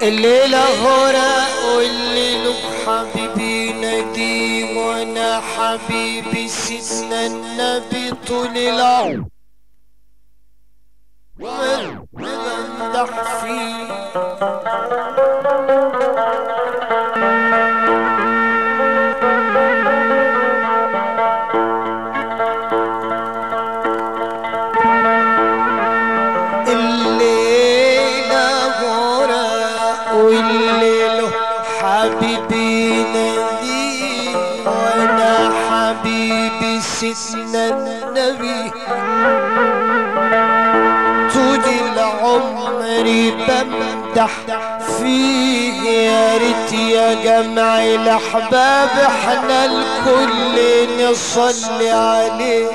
الليلة غراء والليل حبيبي نادي وانا حبيبي سيدنا النبي طول العمر بمدح فيه الليلة غراء والليل حبيبي نادي وانا حبيبي سيدنا النبي طول العمر بمدح فيه يا ريت يا جمع الاحباب احنا الكل نصلي عليه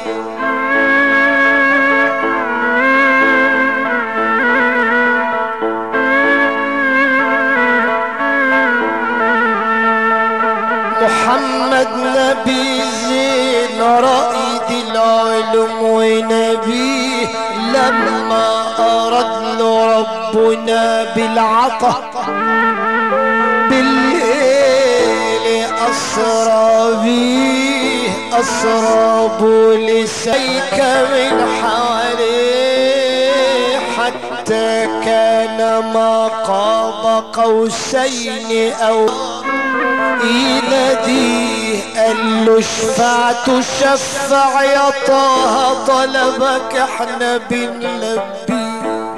محمد نبي زين رائد العلم ونبيه لما أراد له ربنا بالعطا بالليل أسرى بيه أسرى بولسيك من حواليه حتى كان ما قاب قوسين أو يناديه قال له اشفع تشفع يا طه طلبك احنا بنلبيه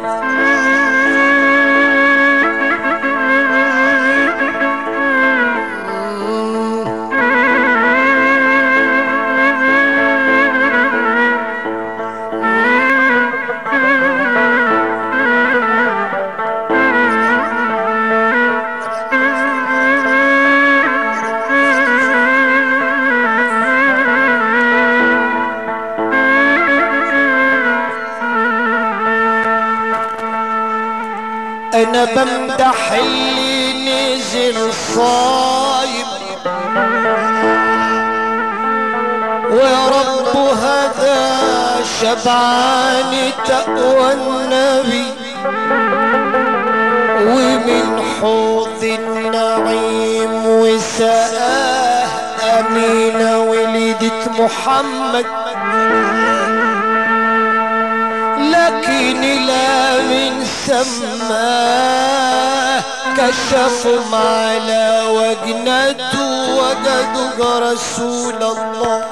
انا بمدح اللي نزل صايم ويا رب هذا شبعان تقوى النبي ومن حوض النعيم وسآه أمينة ولدت محمد لكن لا من سماه كشفوا على وجنته وجدوا رسول الله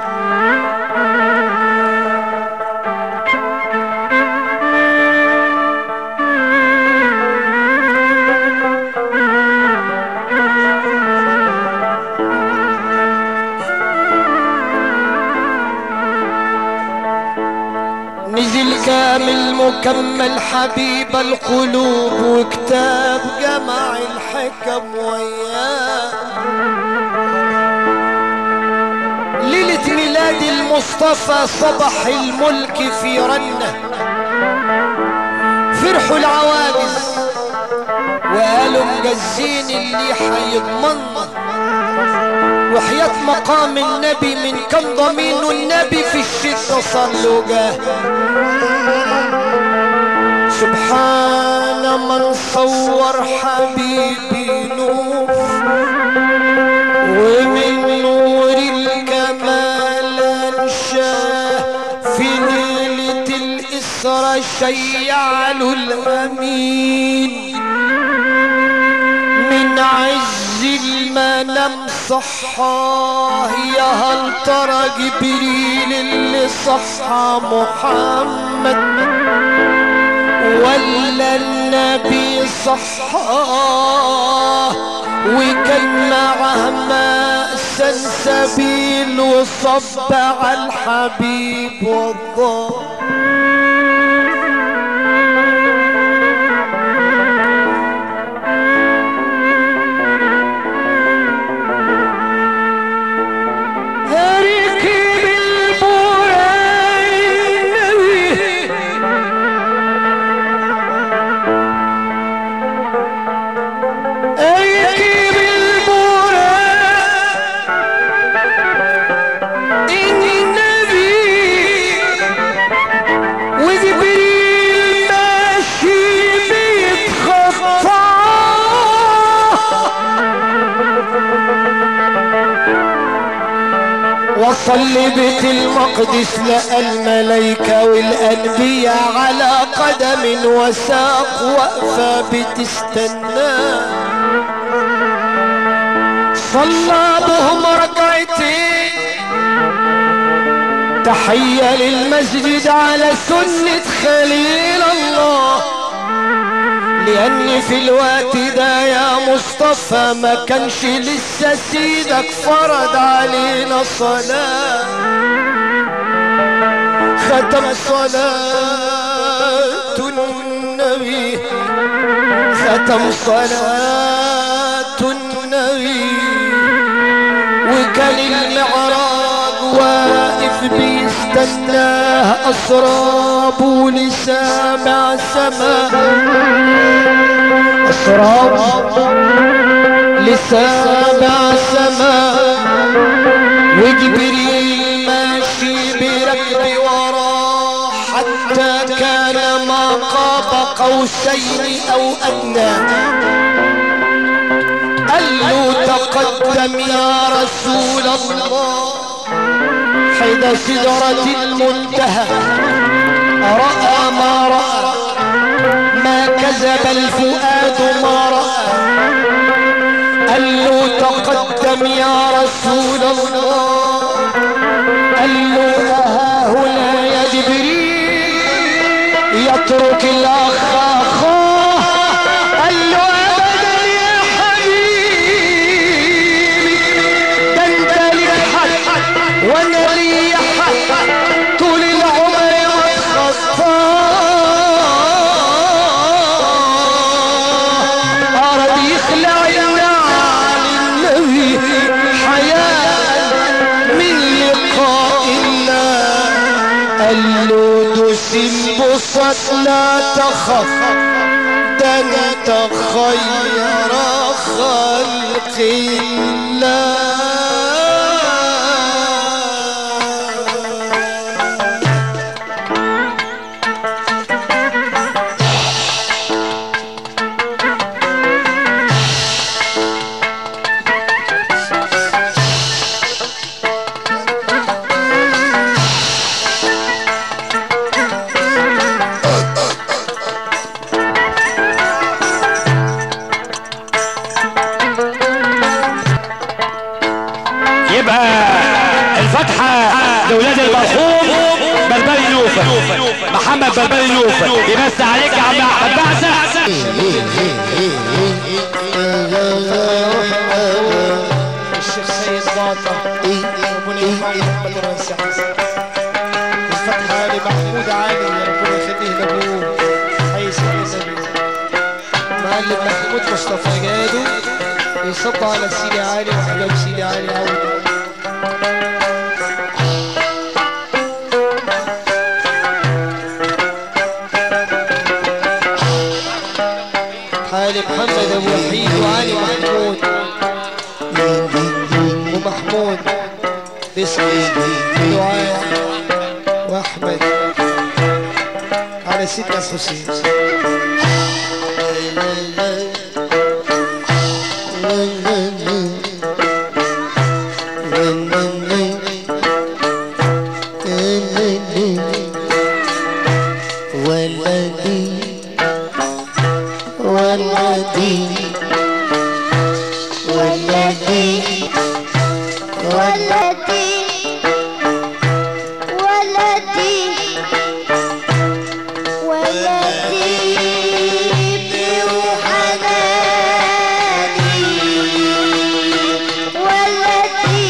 نزل كامل مكمل حبيب القلوب وكتاب جمع الحكم وياه ليلة ميلاد المصطفى صبح الملك في رنة فرحوا العواجز وقالوا مجزين اللي حيضمنا وحياة مقام النبي من كان ضمين النبي في الشدة صلوا جاه سبحان من صور حبيبي نور ومن نور الكمال انشاه في ليلة الإسرى شيع له الأمين من عز المنام صحاه يا هل ترى جبريل اللي صحى محمد ولا النبي صحاه وكان معه ماء سلسبيل وصب على الحبيب والله ركب البرايد ركب البرايد النبي وصل بيت المقدس لقى الملايكة والأنبياء على قدم وساق واقفة بتستناه صلى بهم ركعتين تحية للمسجد على سنة خليل الله لأن في الوقت ده يا مصطفى ما كانش لسه سيدك فرض علينا صلاة ختم صلاة النبي ختم صلاة النبي وكان المعراج واقف بيستناه أسراب لسامع سماء أسراب لسامع سماء وجبريل ماشي بركب وراه حتى كان ما قاب قوسين أو أدنى قال له تقدم يا رسول الله حيد سدرة المنتهى رأى ما رأى ما كذب الفؤاد ما رأى قال له تقدم يا رسول الله قال له ها هنا يا جبريل يترك الأخ أخاه قال له أبدا يا حبيبي ده انت لك حق وانا لي حق طول العمر متخطى أرد يخلع النعل النبي حياء من لقاء الله قال له دوس البسط لا تخف ده انت خير خلق الله يبقى الفتحة لولاد المرحوم بلبلي نوفة محمد بلبلي نوفة يمس عليك يا عم احمد بعثة الشيخ سيد باطة ربنا يرحمه محمد الرئيس الفتحة لمحمود علي يا ربنا يخليه لابوه حي سيدي النبي معلم محمود مصطفى جادو يصب على سيدي علي وحباب سيدي علي عودة حالي محمد ابو وحيد وعلي محمود ومحمود باسم دعاء واحمد على سيدنا الحسين والذي والذي والذي ولدي ولدي ولدي ابني وحناني ولدي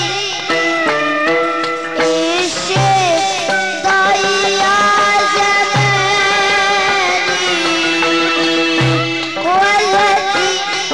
الشيخ ضيع زماني ولدي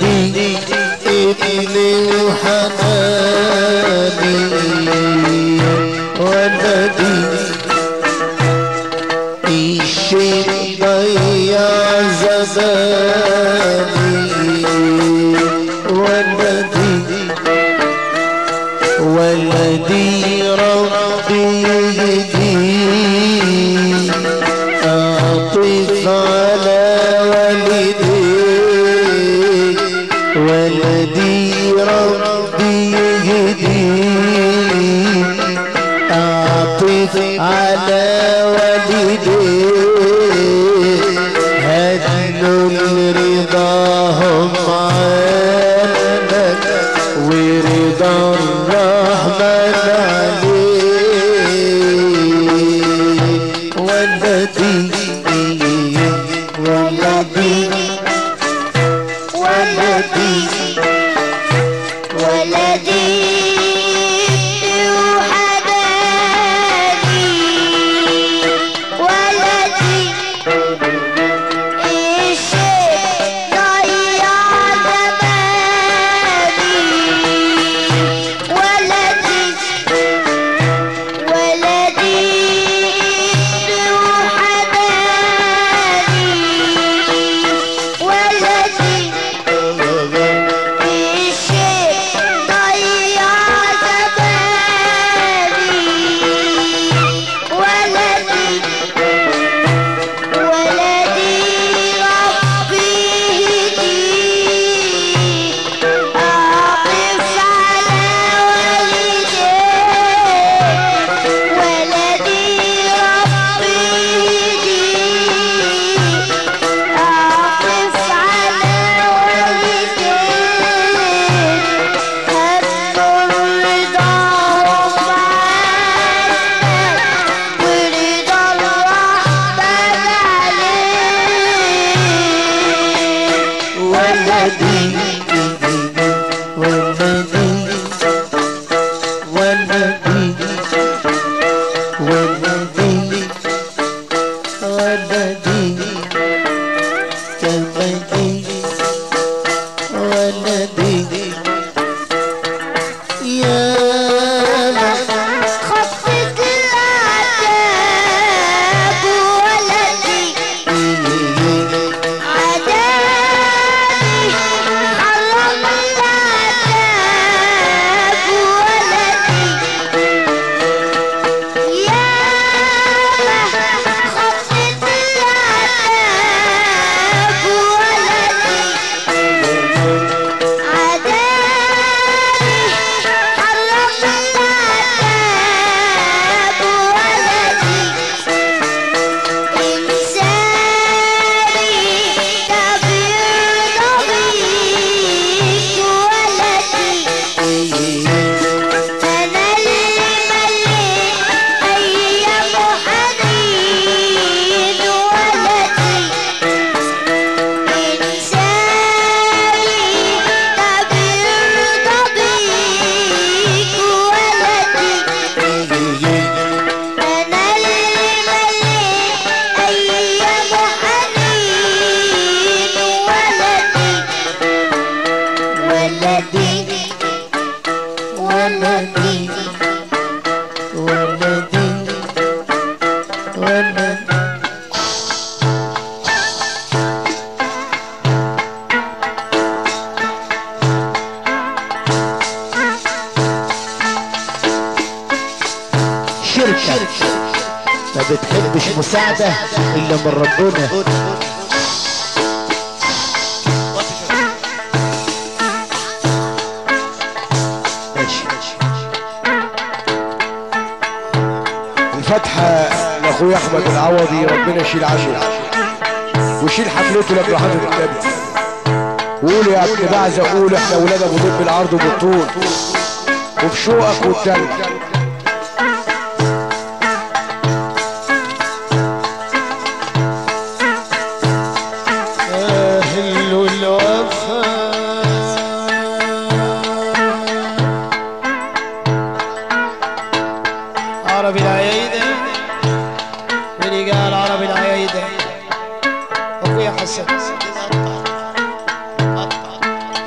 ولدي ابني وحناني ولدي الشيء ضيع زماني ولدي ولدي ربي يهدي أعطف على والدي ولدي ربي يهدي أعطف على والدي هدل رضاهم عنك ورضا الرحمن عليك والذي والذي ولدي ولدي وحداني ولدي الشيء ضيع زماني ولدي ولدي وحداني ولدي الشيء ضيع زماني ولدي ولدي ربي يهدي أقف على والدي ولدي ربي يهدي أقف على والدي هم رضاهم عنك ورضا الرحمن عليك والذي والذي والذي والذي والذي كالذي والذي يا خفت العذاب ولدي عذابي حرم العذاب ولدي يا خفت العذاب ولدي عذابي حرم العذاب ولدي إنساني كبير ضبيك ولدي أنا الملك أيام حنين ولدي إنساني كبير ضبيك ولدي أنا الملك أيام حنين ولدي ولدي والذي والذي والذي شركة ما بتحبش مساعدة إلا من ربنا ماشي الفتحة لاخويا احمد العوضي ربنا يشيل عشره ويشيل حفلته لابن حضرة النبي قول يا ابن بعزة قول احنا ولاد ابو ضب بالعرض وبالطول وفي شوقك والدلع أهل الوفا عربي العيايدة من قال عربي العيايدة أخويا حسن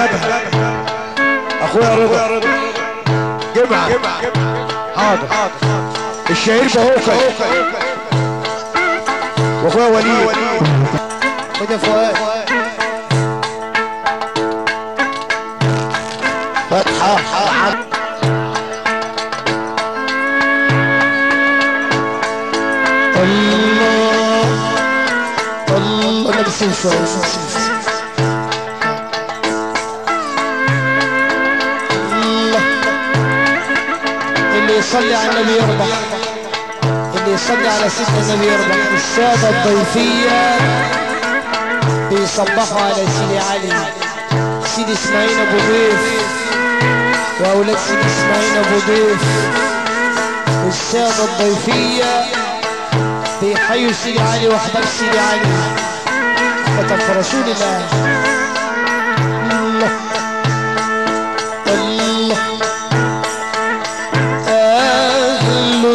جابها اخويا رضا جمعة حاضر الشهير بهوكا واخويا وليد خد يا فؤاد فتحة الله الله انا بس شوية الله اللي يصلي على النبي يربح اللي يصلي على سيدنا النبي يربح السادة الضيفية بيصبحوا على سيدي علي سيدي اسماعيل ابو ضيف واولاد سيدي اسماعيل ابو ضيف والسادة الضيفية بيحيوا سيدي علي واحباب سيدي علي فتف رسول الله الله الله أهل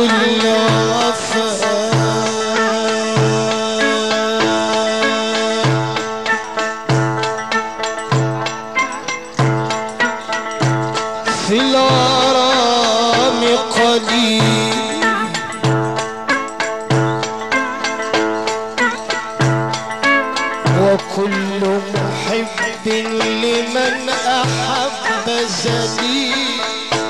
الوفاء في الغرام قليل وكل محب لمن أحب زليل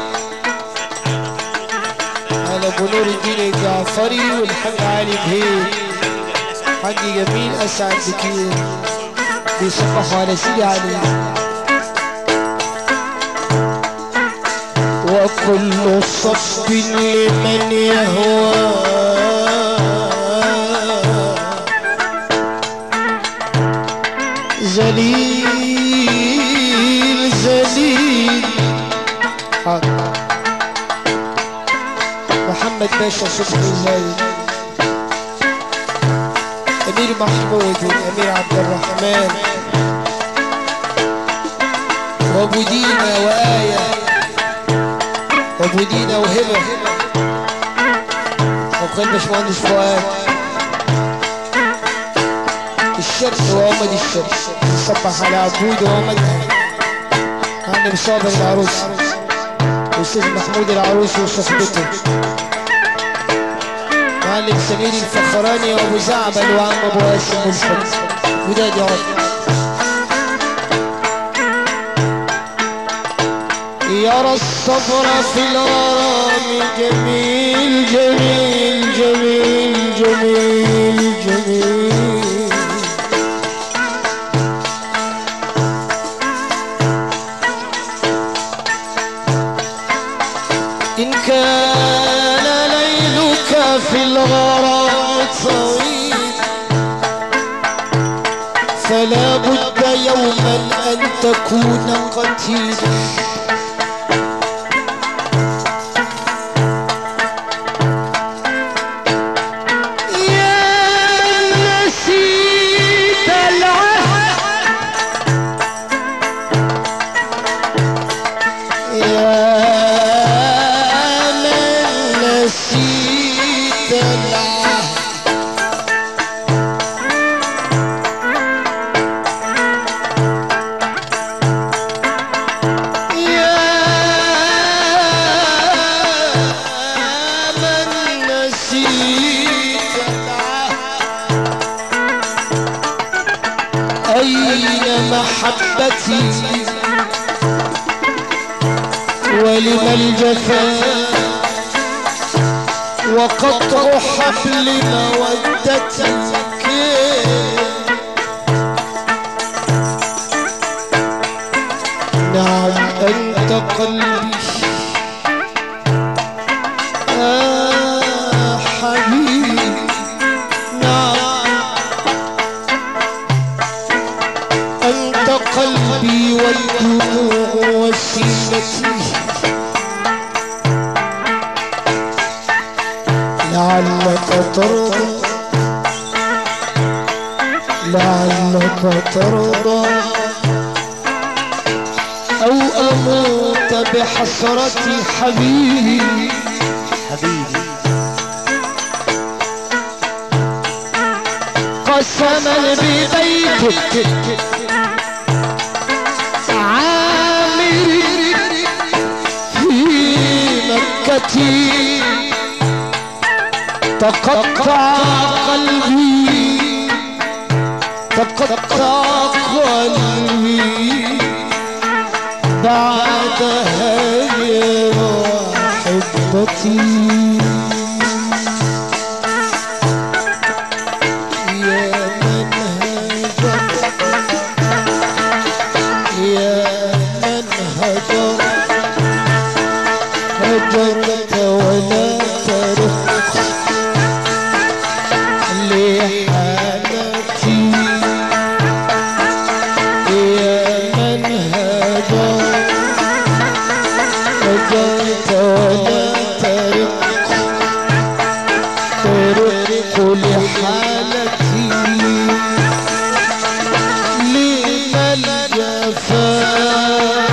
على ابو نور الدين الجعفري والحاج علي بهير حاج جميل اسعد بكير بيصبحوا على سيدي علي وكل صف لمن يهوى زليل زليل حاضر محمد باشا صبحي زايد امير محمود والامير عبد الرحمن وابو دينا وآية وابو دينا وهبة وقال باشمهندس فؤاد الشرق وامد الشرق صبح على عبود وامد عندي صابر العروس الاستاذ محمود العروس وصحبته معلم سمير الفخراني وابو زعبل وعم ابو هاشم ملحد وداد يا رب يرى الصبر في الغرام جميل جميل جميل جميل جميل إن كان ليلك في الغرام طويل فلا بد يوما أن تكون قتيل يا من نسيت العهد يا من نسيت العهد يا من نسيت العهد أين محبتي ولم الجفاء وقطع حبل مودتك نعم أنت قلبي آه حبيبي نعم أنت قلبي والدموع وسيلتي لعلك ترضى لعلك ترضى أو أموت بحسرتي حبيبي حبيبي قسما ببيتك محبتي تقطع قلبي تقطع قلبي بعدها يا محبتي يا من هجر يا من هجر هجرت ولا ترق لحالتي يا من هجر هجرت ولا ترق ترق لحالتي لما الجفاء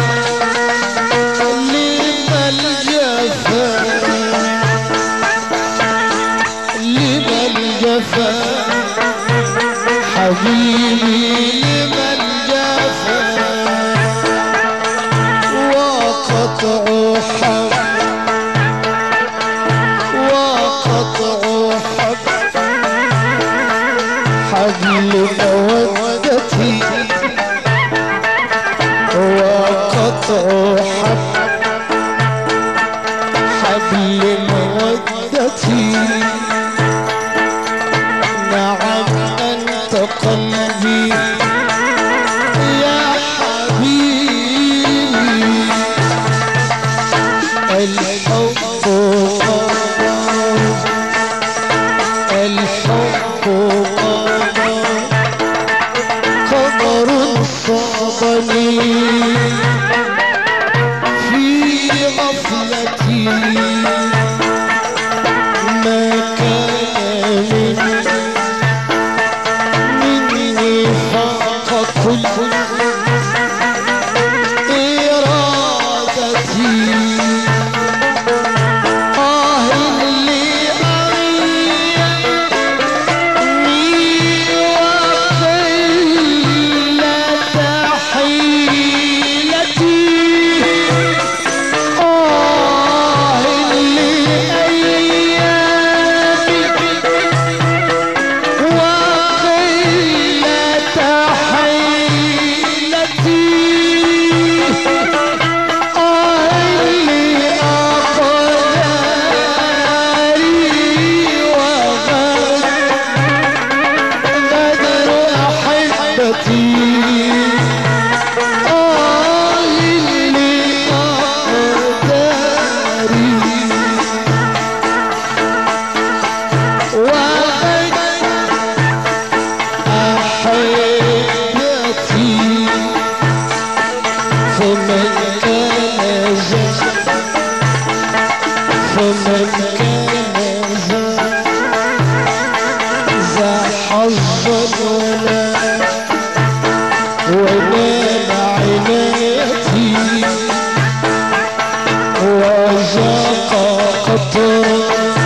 لما الجفاء لما الجفاء حبيبي لما الجفاء وقطع حب وقطع حب حبل مودتي وقطع حب حبل مودتي نعم أنت قلبي يا حبيبي الحب قمر الحب قمر قمر صابني في غفلتي ما كان من مني فاق كل إرادتي آه اللي أريني وقلة حيلتي آه اللي أيامي وقلة حيلتي آه اللي أقداري وغدر غدر أحبتي آه اللي أقداري وغدر أحبتي فمن كان زاد فمن كان زاد ذا حظا ولا ونال عنايتي وذاق قطرا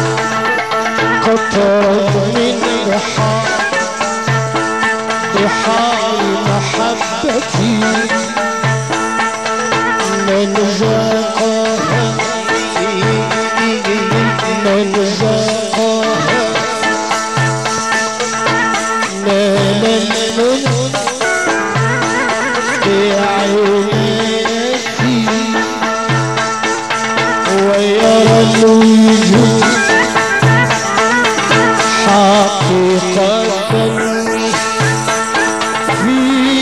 قطرا من بحار بحار محبتي من ذاقها من ذاقها نال المنى بعيناتي ويرى الوجود حقيقة في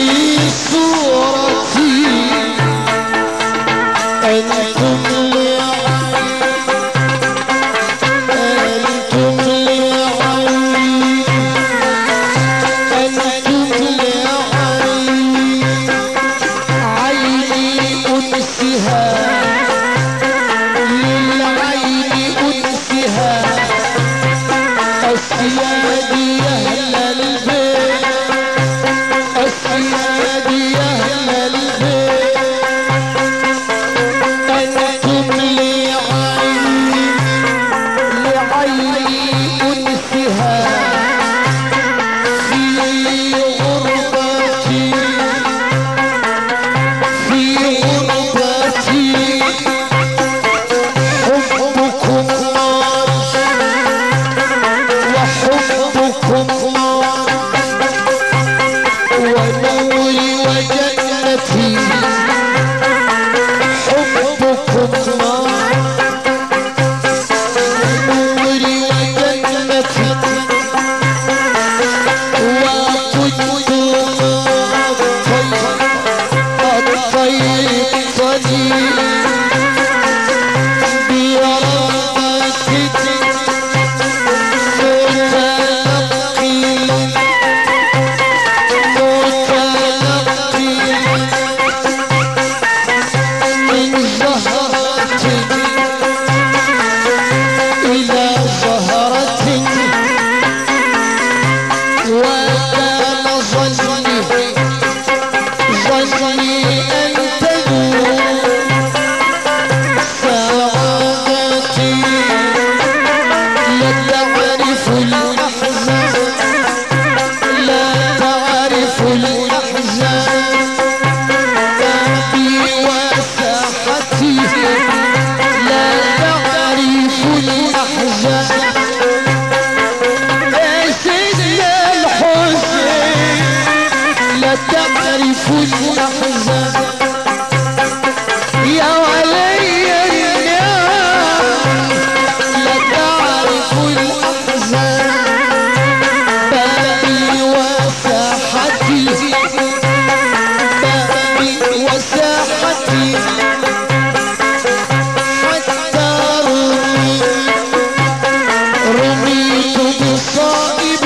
صورتي أنتم لعين أنتم لعين أنتم لعين عيني أنسها للعين أنسها أسيادي أهل البيت أسيادي أهل البيت أنتم لعيني لعيني أنسها في غربتي في غربتي لا تعرف الأحزان يا سيدنا الحسين لا تعرف الأحزان يا ولي النعم لا تعرف الأحزان بابي وساحتي بابي وساحتي حتى رمي رميت بصائب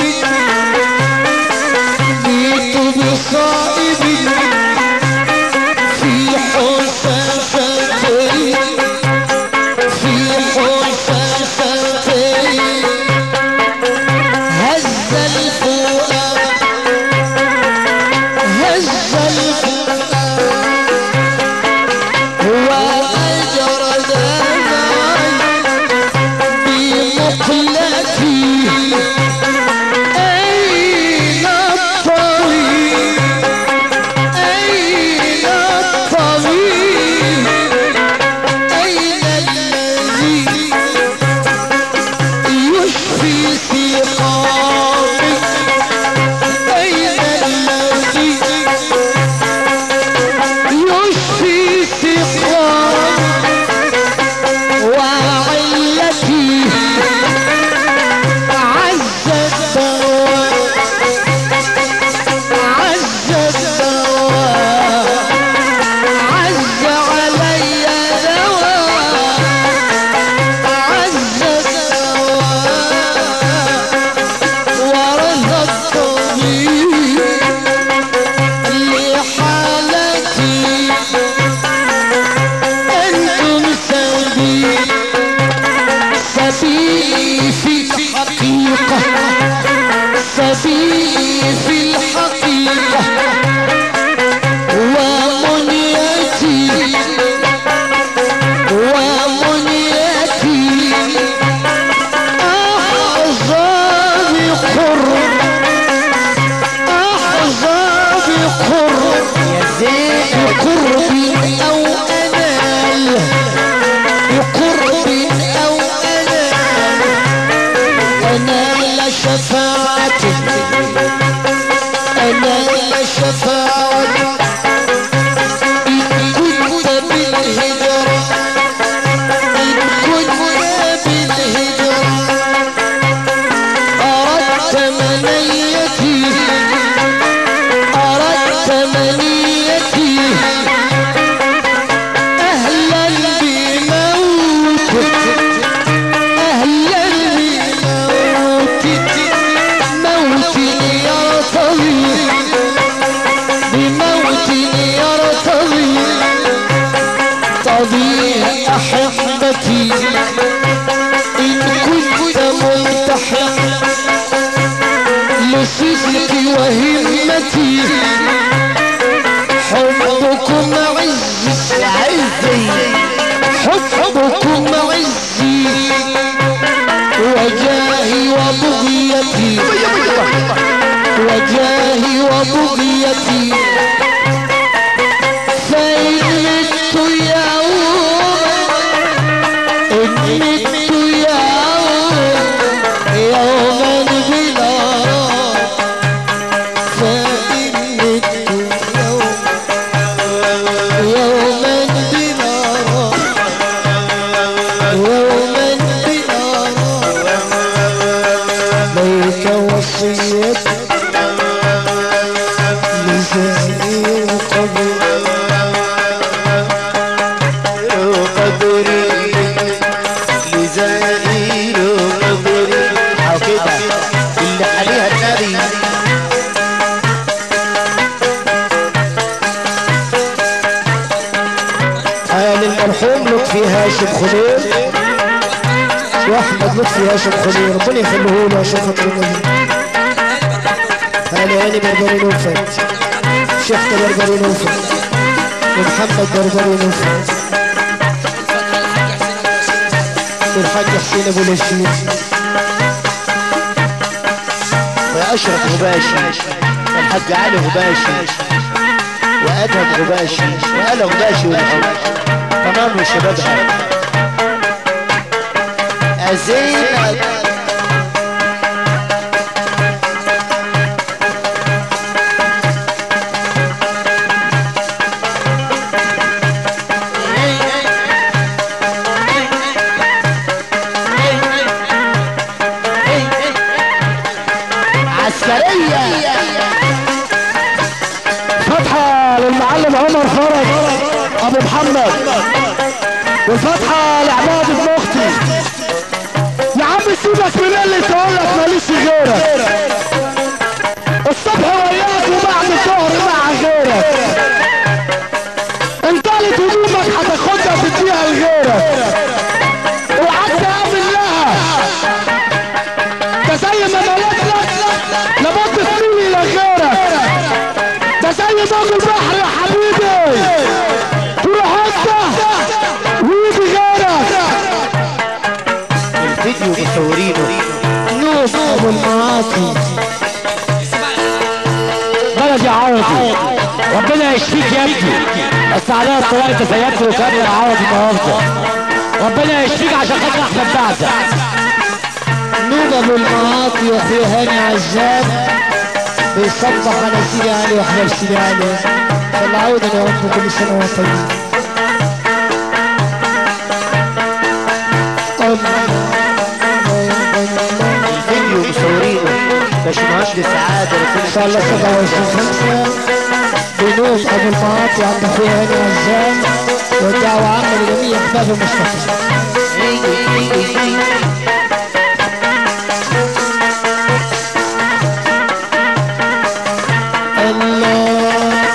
رميت بصائب في حساستي في حساستي هز الفؤاد هز الفؤاد وأجرى دمعي بمقلتي أين الطبيب أين الطبيب أين الذي يشفي سقامي أين الذي يشفي سقامي وعلتي عز الدواء عز الدواء عز علي دواء عز الدواء ورث الطبيب لحالتي أنتم سبيل سبيلي في الحقيقة سبيلي في الحقيقة ومنيتي ومنيتي أحظى بقرب أحظى بقرب بقرب أو أنال بقرب أو أنال أنال شفاعتي أنال شفاعتي إن كنت بالهجرة إن كنت بالهجرة أردت منيتي أردت منيتي أهلا بموتك أهلا بموتك موت يرتضي بموت يرتضي تضيع أحبتي إن كنت ملتحق لصدق وهمتي حبكم عزي عزي حبكم عزي وجاهي وبغيتي وجاهي وبغيتي فإن مت يوما إن مت يوما يوما بلا فإن مت يوما يوما بلا يوما بلا ليك وصيتي لزاني القبر قبري لزائر قبري او كده اللي عليها النبي آل المرحوم لطفي هاشم خليل واحمد لطفي هاشم خليل ربنا يخليه له عشان خاطر النبي آل هاني بربري نوفل شيخ بربري نوفل ومحمد بربري نوفل والحاج حسين ابو لشيد ويا اشرف غباشي والحاج علي غباشي وادهم غباشي وآل غباشي والحب كمان وشبابها أزينك عسكرية فتحة للمعلم عمر فرج ابو محمد والفتحة لعماد ابن اختي يا عم سيبك من اللي تقول لك ماليش غيرك الصبح وياك وبعد الظهر مع غيرك انت اللي هدومك هتاخدها تديها لغيرك اوعاك تقابل لها ده زي ما ملك لك لابد تميل الى غيرك ده زي موج البحر يا حبيبي تروح انت ويجي غيرك الفيديو مصورينه نوف ابو المعاصي بلد يا عوضي ربنا يشفيك يا ابني بس عليها الطلاق انت زيدت وكان يا عوضي النهارده ربنا يشفيك عشان خاطر احمد بعزة نوف ابو المعاصي واخويا هاني عزام بيصبح على سيدي علي واحباب سيدي علي فالعودة يا رب كل سنة وانتم طيبين الفيديو مصورينه باشمهندس عادل ان شاء الله 27 خمسة بنوف ابو المعاطي عند اخويا هاني عزام والدعوة عامة لجميع احباب المصطفى الله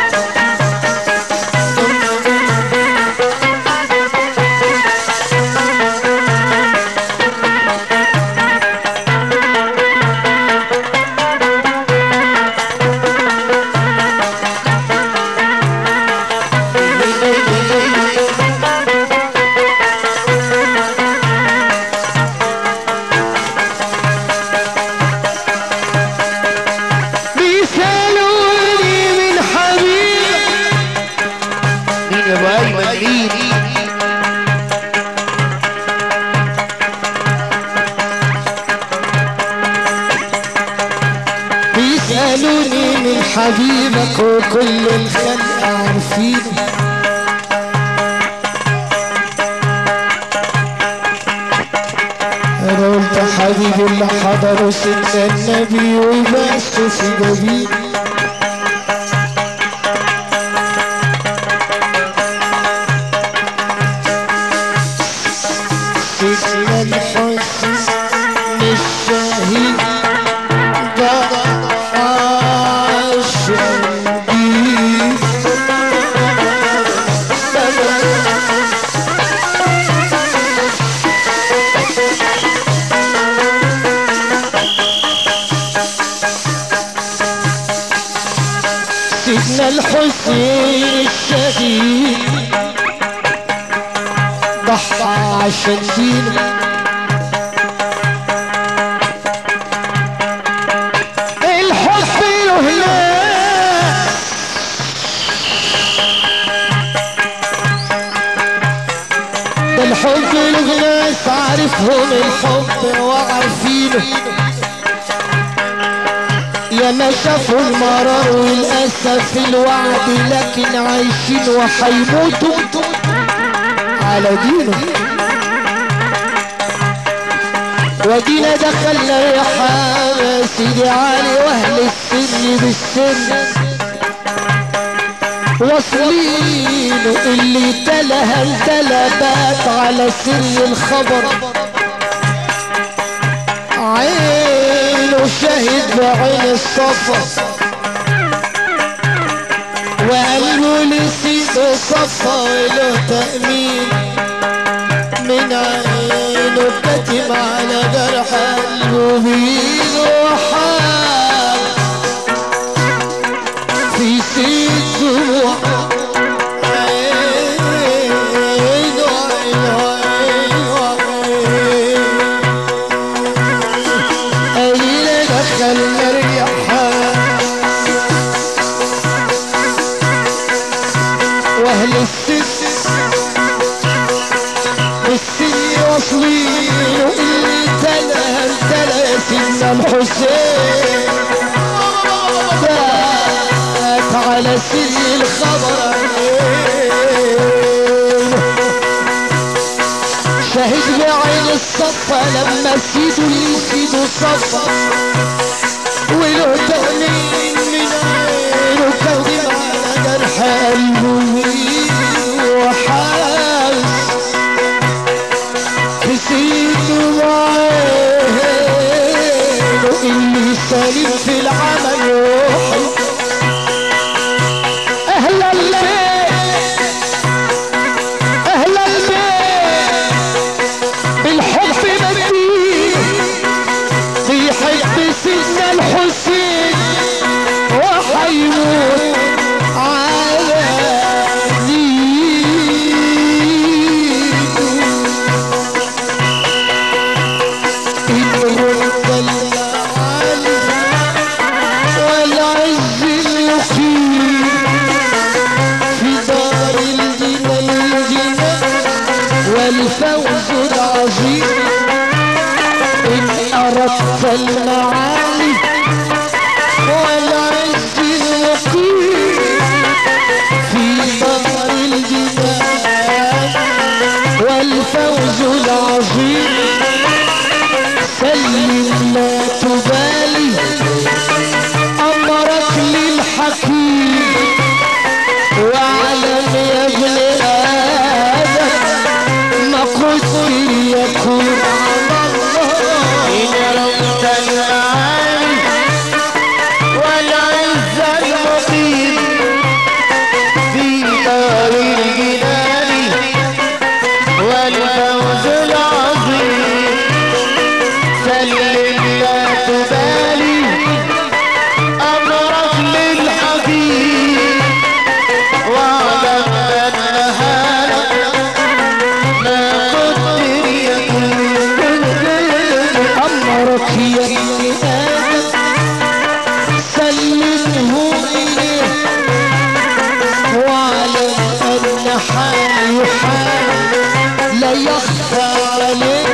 بيسألوني من حبيب مين يا ابو ايمن مين بيسألوني من حبيبك وكل الخلق عارفين انا قلت حبيبي اللي حضروا سيدنا النبي وبسوا في جبين سيدنا الحسن الشهيد سيدنا الحسين الشهيد ضحى عشان دينه الحب له ناس ده الحب له ناس عارفهم الحب وعارفينه يا ما شافوا المرار والاسف الوعد لكن عايشين وحيموتوا على دينه ودينا دخلنا رحاب سيدي علي واهل السن بالسن واصلين اللي تلها التلبات على سر الخبر عينه شهد بعين الصفا وقالوا لي سيده صفا وله تأمين من عينه كتم على جرح قلبه بإيده وحال في سيد دموع عينه عينه عينه عينه قليل دخلنا الريحان واهل السس المسلمين اللي تلا تلا سيدنا الحسين بات على سن الخبر شهد بعين الصفا لما سيدو اللي سيدو صفا وله تغنين من عينه كوي على جرح قلبه وحاس نسيت وعينه اللي سالم في العمل روحي اهل البيت اهل البيت بالحب مدين بيحب سيدنا الحسين وحيموت على دينه الرد العالي والعز المقيم في دار الجنان الجنان والفوز العظيم إن أردت المعالي والعز المقيم في دار الجنان والفوز العظيم سلم لا تبالي أمرك للحكيم واعلم يا ابن آدم ما قدر يكون على الله إن رمت المعاني والعز المقيم في دار الجنان والفوز العظيم سلم لا تبالي أمرك للحبيب واعلم أن هذا ما قدر يكون أمرك يا ابن آدم سلمه إليه واعلم أن حالي حال لا يخفى عليه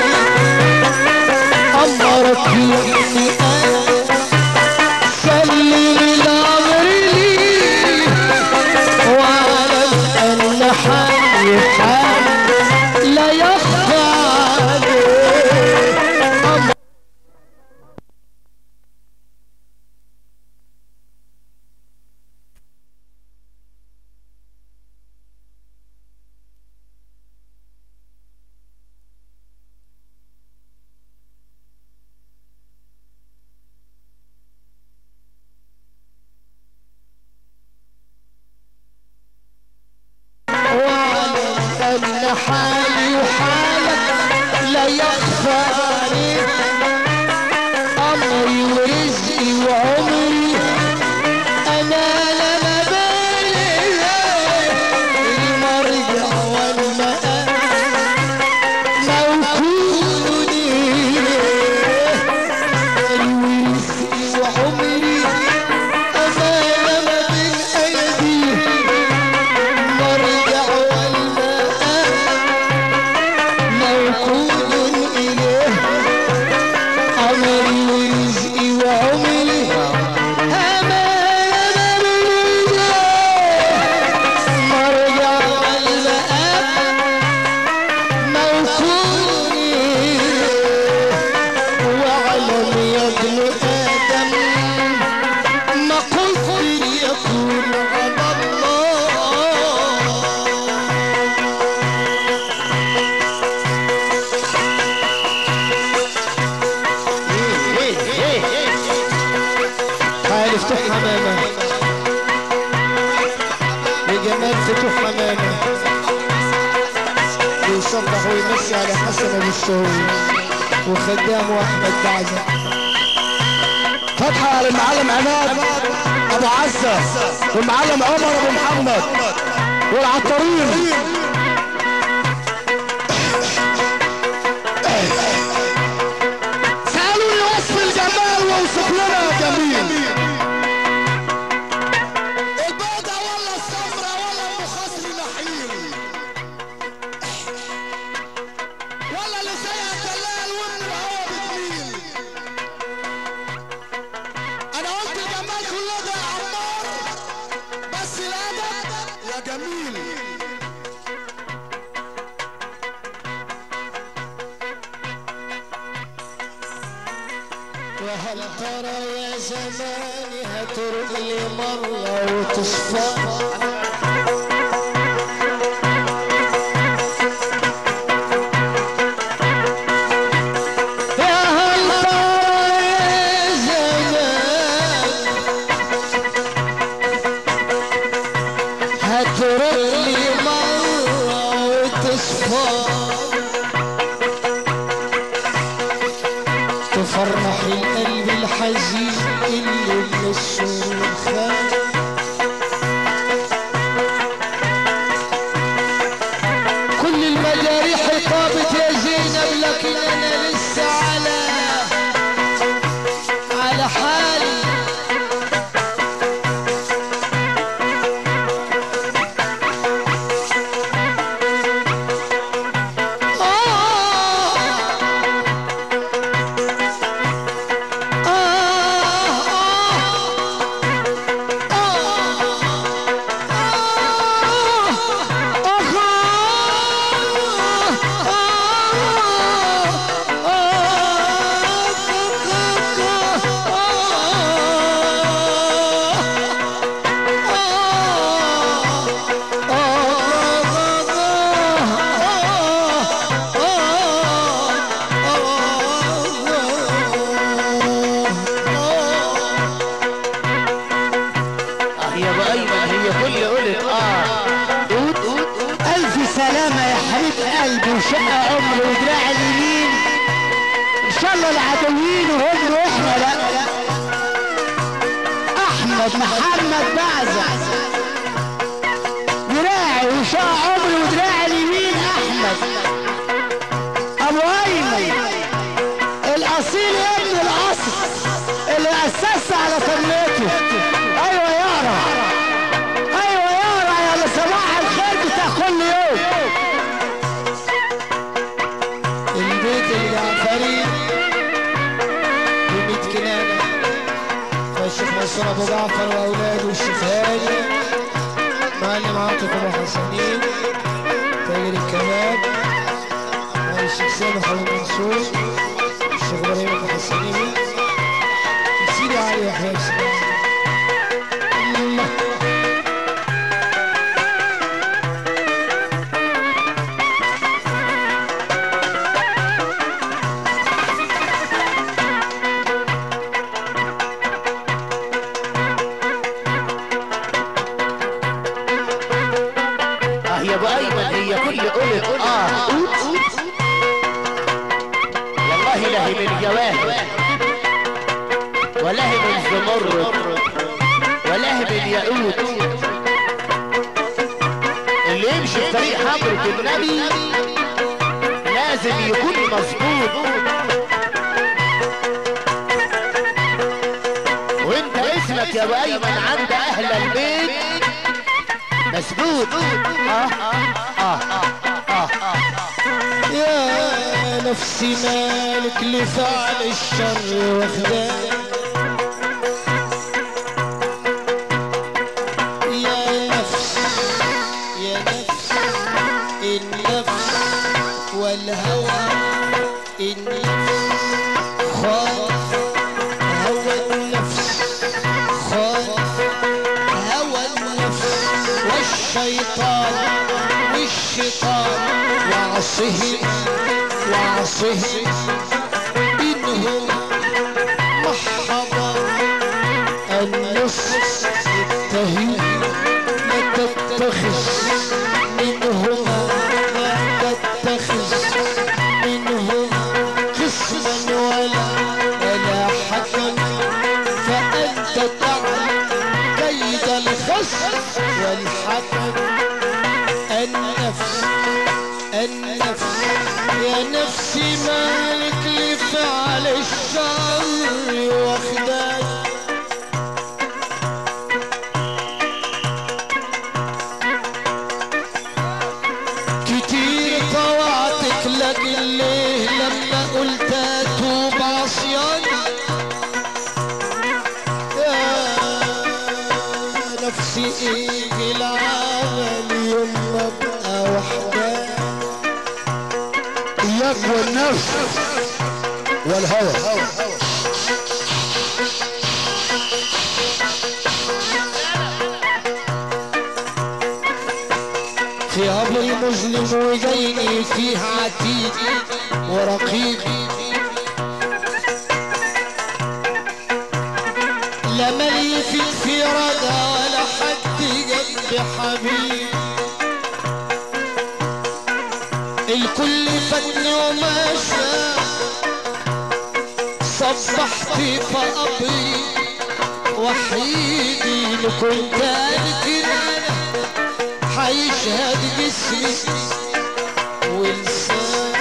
أمرك يا ابن آدم سلم الأمر لي واعلم أن حالي حال لا يخفى عليه أمر واعلم ان حالي وحالك لا يخفى عليك امري ورزقي وعمري انا لما بالي المرجع والمآب موكوني ورزقي وعمري انا لما بين ايديه مرجع والمآب موكول إليه أمري ورزقي وعمري أمان مرجع مرجع والمآب موكول إليه واعلم يا ابن آدم ما قدر يكون على الله تعال افتح حمامة وجمال فتوح حمامة بيصبح ويمسي على حسن ابو السعود وخدامه احمد بعزة فتحة للمعلم عماد ابو عزة والمعلم عمر ابو محمد والعطارين سألوني وصف الجمال واوصف لنا يا جميل البيضة ولا السمرة ولا ام خصر نحيل ولا اللي سايق الدلال ومن الهوا بتميل انا قلت الجمال كله ده يا عمار بس الادب يا جميل وهل ترى يا زماني هترد لي مرة وتصفى يا هل ترى يا زمان هترد لي مرة وتصفى تفرح القلب الحزين اللي من السرور خان كل المجاريح طابت يا زينب لكن انا لسه على على حالي اه يا ابو ايمن هي كل قولت اه قوت قوت قوت ألف سلامة يا حبيب قلبي وشقة عمر ودراع اليمين إن شاء الله العدوين وهم وإحنا لا أحمد محمد بعزة دراعي وشقة عمري ودراع اليمين أحمد أبو أيمن الأصيل يا ابن الأصل اللي أسست على طريقته أيوة يارا أيوة يارا يا صباح الخير بتاع كل يوم البيت الجعفري بميت كنانة فالشيخ منصور ابو جعفر واولاده والشيخ هاني معلم عاطف ابو حسنين تاجر الكباب الشيخ سامح ابو منصور الشيخ ابراهيم ابو حسنين سيدي علي يحيى السلام اه يا ابو ايمن هي كل قولت اه قوت قوت والله لا هي من جواهر ولا هي من زمرد ولا هي من ياقوت اللي يمشي في طريق حضرة النبي لازم يكون مظبوط وانت اسمك يا ابو ايمن عند اهل البيت مسدود اه اه اه اه يا نفسي مالك لفعل الشر واخداك يا نفس يا نفس النفس والهوى النفس خاف هوى النفس خاف هوى النفس والشيطان والشيطان وعصه وعصه إنهم محضر النص ينتهي لا تتخذ منهما لا تتخذ منهم خصما ولا ولا حكم فأنت تعلم كيد الخصم والحكم النفس النفس يا نفسي مالك لفعل الشر واخداك كتير طوعتك لكن ليه لما قلت اتوب عصيان يا نفسي ايه العمل يوم ما ابقى وحدان اياك والنفس والهوى في قبر مظلم وجايني فيها عتيد ورقيب لا ملي في في رضا ولا حد جنب حبيب الكل فتن ومشى صبحت في قبري وحيدي لكنت الكلام حيشهد جسمي ولسان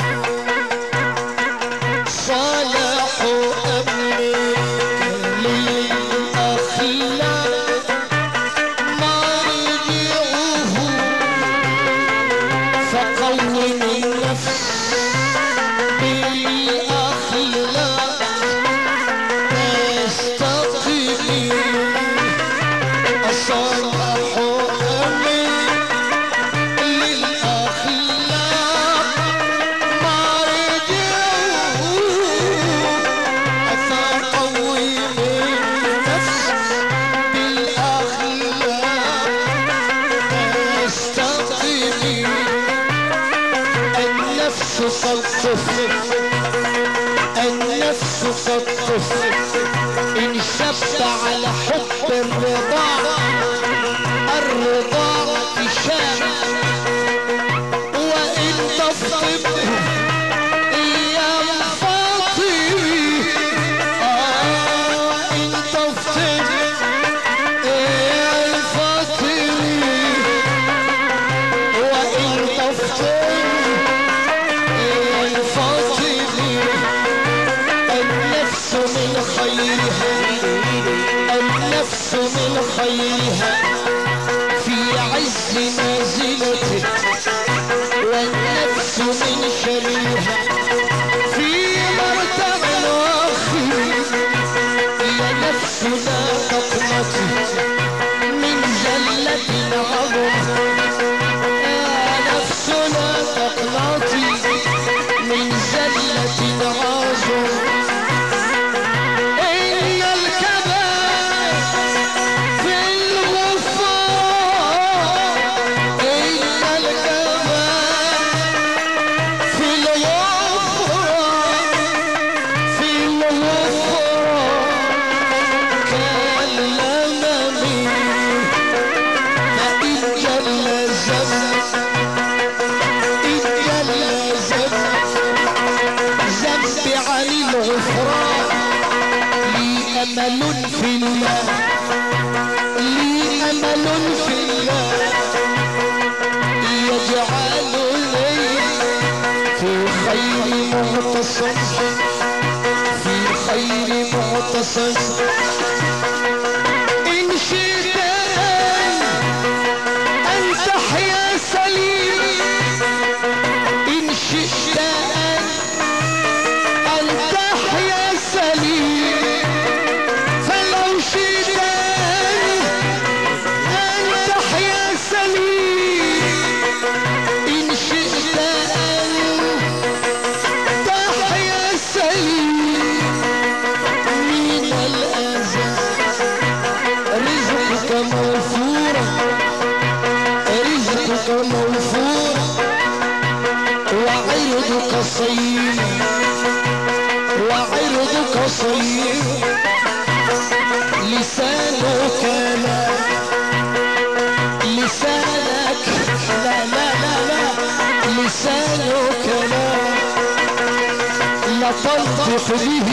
صالح أمري للأخلاق مرجعه فقوم النفس بالأخلاق تستقيم أصالح أمري للأخلاق مرجعه فقوم النفس بالأخلاق تستقيم النفس تلطف النفس تلطف إن شب على حب الرضا الرضا تشاء وإن تفطم أيام فاطمي آه إن تفطم أيام فاطمي وإن تفطم أيام فاطمي النفس من خيرها النفس من خيرها في عز نازلته والنفس من شرها في مرتع واخر يا نفس لا تقنطي من زلة عظم يا نفس لا تقنطي من زلة عظم إن الكبائر في الغفران إن الكبائر في الغفران في الغفران كلمني فإن جل ذنب إن جل ذنب ذنبي عن الغفران لي أمل في الله لي أمل في الله يجعل لي في خير مغتصب في خير مغتصب إن شئت أن تحيا سليم إن شئت أن تحيا سليم فلو شئت أن تحيا سليم إن شئت أن تحيا سليم من الأذى رزقك موفورا رزقك موفورا وعرضك صيب وعرضك صيب لسانك لا لسانك لا لا لا لا لسانك لا لا تنطق به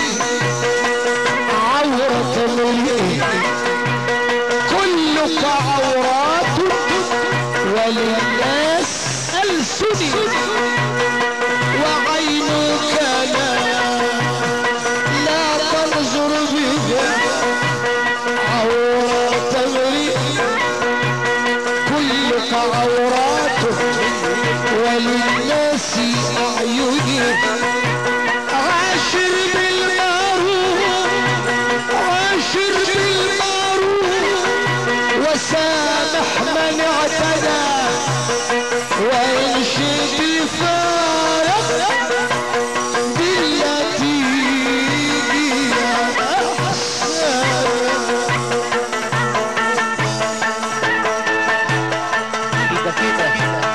عورة امرئ كلك عورات وللناس ألسن وعينك لا لا تنظر بها عورات امرئ كلك عورات وللناس ناسي عيوني عاشر بالمعروف عاشر بالمعروف وسامح من اعتدى وإن شئت فارق بالتي هي أحسن كده كده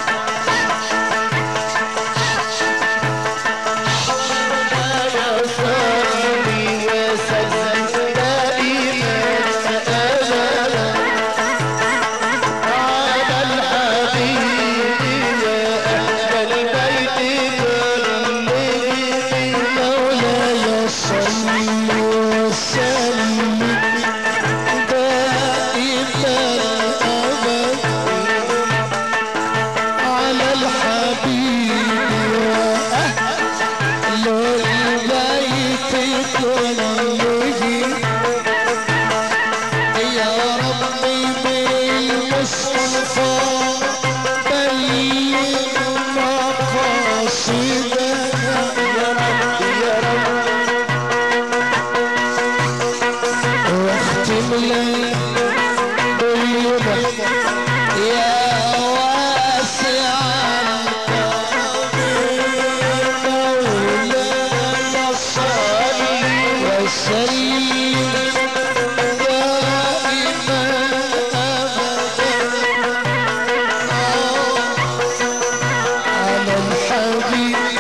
يا صاحبي وسلم دائما أبدا على الحبيب يا أهل البيت كلهم مولاي صل وسلم دائما أبدا على الحبيب وأهل البيت كلهم يا ربي بالمصطفى بلغ مقاصدنا يا رب يا رب واختم لنا بيومك يا واسع الكرم مولاي صل وسلم دائما ابدا على الحبيب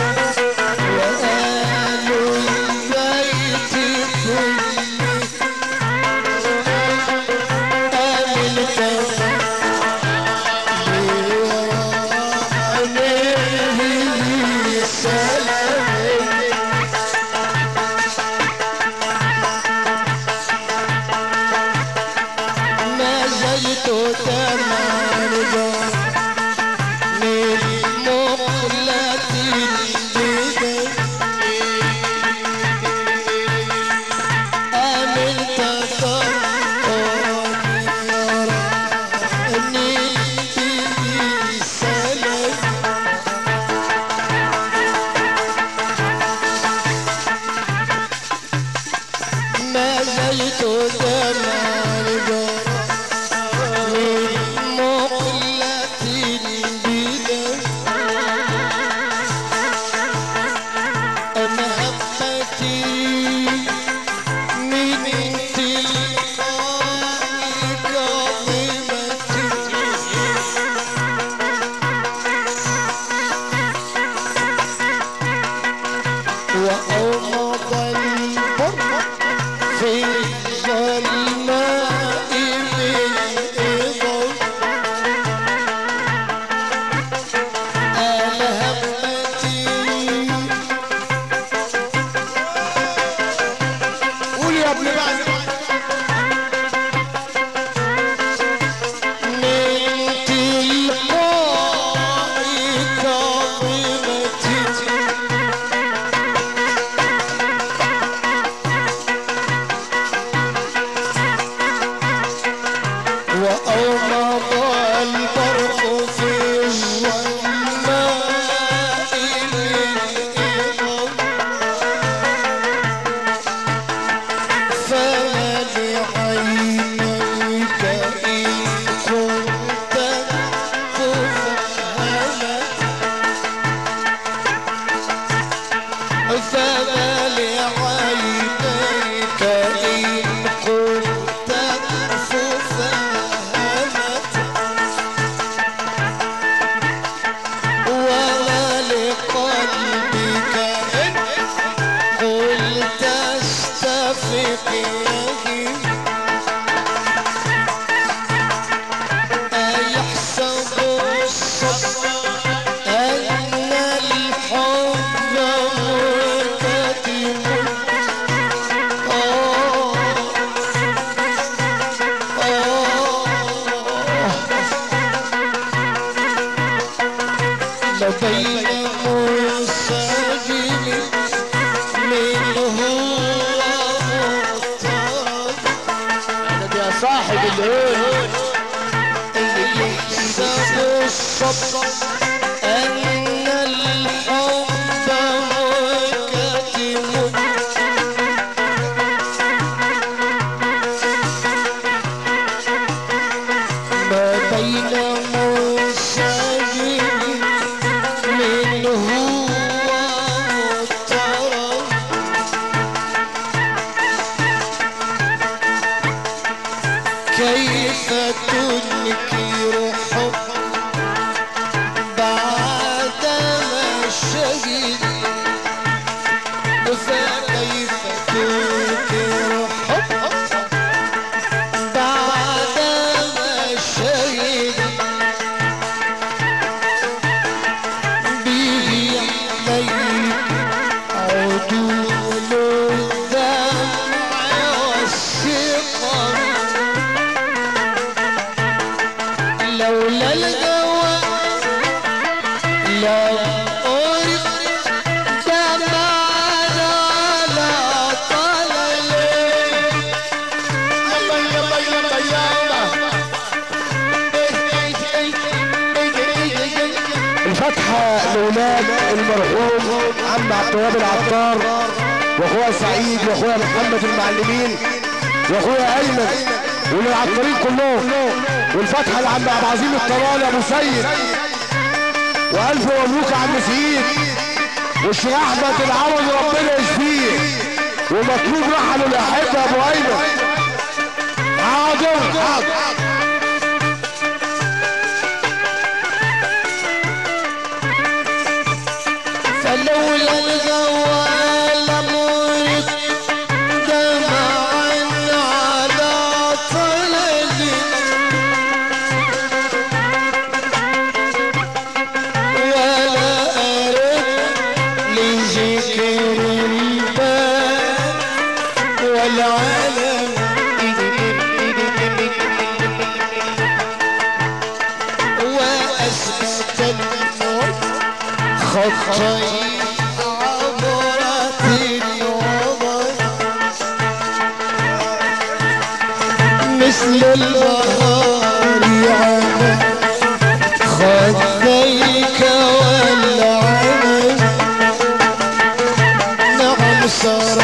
وآل البيت كلهم ما زلت تمرد من مقلة البدن آمن تفكرني بسلام ما زلت تمرد من مقلة البدن أنا همتي من تلقاء كظيمتي وأمض البر في الظلماء من إضل أنا همتي قول يا ابن بعد من تلقاء كظيمتي وأومض البرق في الظلماء من إضل فما لعينيك إن كنت تفهمت فما لعينيك إن كنت تفهمت وما لقلبك إن قلت استفق يدي أيحسب الصبر أن الحب مرتدم آه آه لبين منسجم منه مضطرب أنا يا صاحب الهون يحسب الصبر أن أورق دمعنا على طلل الفاتحة لولاد المرحوم عم عبد الوهاب العطار واخويا سعيد واخويا محمد المعلمين واخويا ايمن وللعطارين كلهم والفاتحة لعم عبد العظيم الطلال ابو سيد والف مبروك يا عم سعيد والشيخ احمد العوض ربنا يشفيه ومطلوب رحل الاحبه يا ابو ايمن حاضر حاضر فلولا الغوال مورق دمعا على طلل ولا أرد لذكر الباب والعالم وأثبت الموت خطي عبرت الوضع مثل البهار على خديك والعمل نعم صار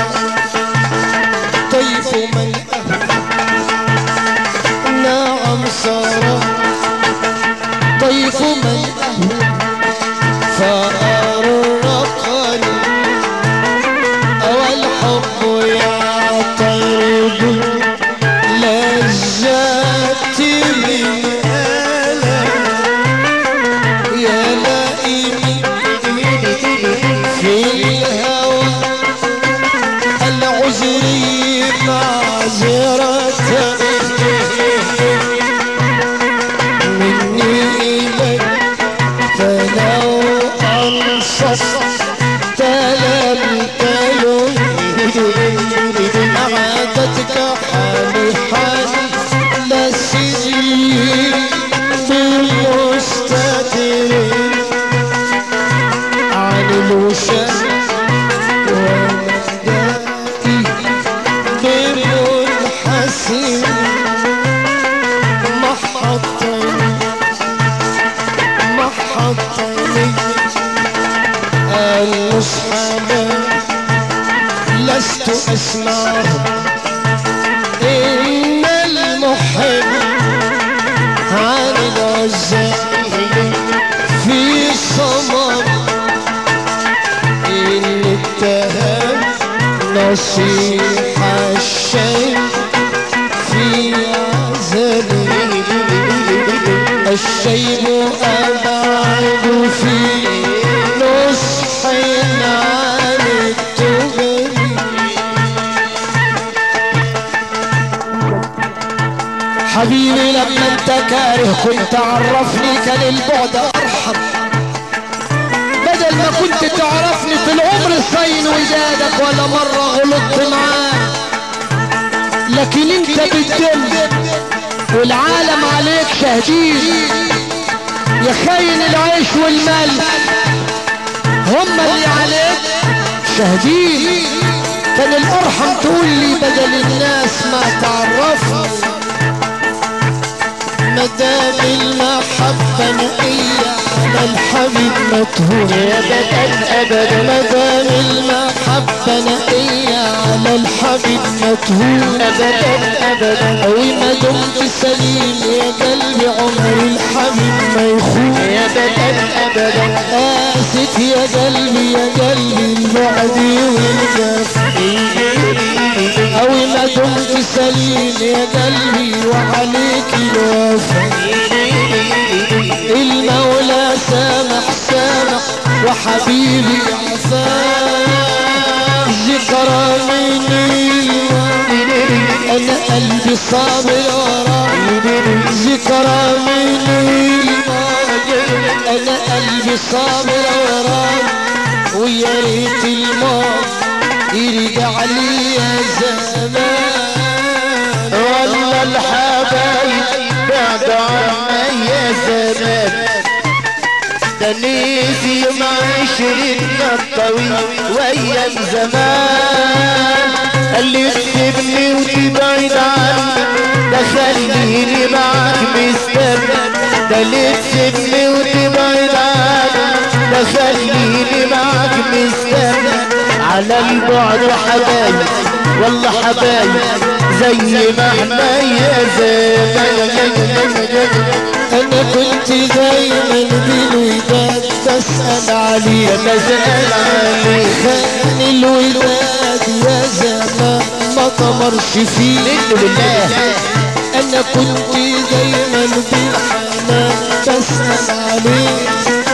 طيف من نعم صار طيف من فأرقني والحب يعترض لذاتي من ألم يا لئيم في الهوى العذري معذرة مني إليك فلو أنصفت لم تلم أعادتك حالي حالي لسجين بالمستتر عن الوشم ومدائي بمنحسن محطني محطني المصحب لست أسمعه إن المحب عن العزاء في صمم إن اتهم نصيح الشيء في عزلي الشيب أبعد في نصح عن التغني حبيبي لما انت كاره كنت عرفني كان البعد ارحم بدل ما كنت تعرفني في العمر صين ودادك ولا مرة غلطت معاك لكن انت بالدم والعالم عليك شهدين يا خاين العيش والملح هم اللي عليك شهدين كان الارحم تقول لي بدل الناس ما تعرفني مدام المحبة نقية على الحبيب مطهور أبدا أبدا مدام المحبة نقية على الحبيب مطهور أبدا أبدا وما دمت سليم يا قلبي عمر الحبيب ما يخون أبدا أبدا آسف يا قلبي يا قلبي البعد والجف أو ما دمت سليم يا قلبي وعليك الوفا المولى سامح سامح وحبيبي عفاك ذكرى مني انا قلبي صابر وراك ذكرى مني انا قلبي صابر وراك ويا ريت الماضي يرجع لي يا زمان والله الحبايب بعد عنا يا زمان ده نسي مع عشرتنا الطويل وايام زمان قال لي تسيبني وتبعد عني ده خليني معاك مستنى ده ليه تسيبني وتبعد عني ده خليني معاك مستنى على البعد حبايب والله حبايب زي ما احنا يا زمان انا كنت دايما بالوداد بسأل عليه بسأل عليه خان الوداد يا زمان ما طمرش فيه منه بالله انا كنت دايما بالحنان بسأل عليه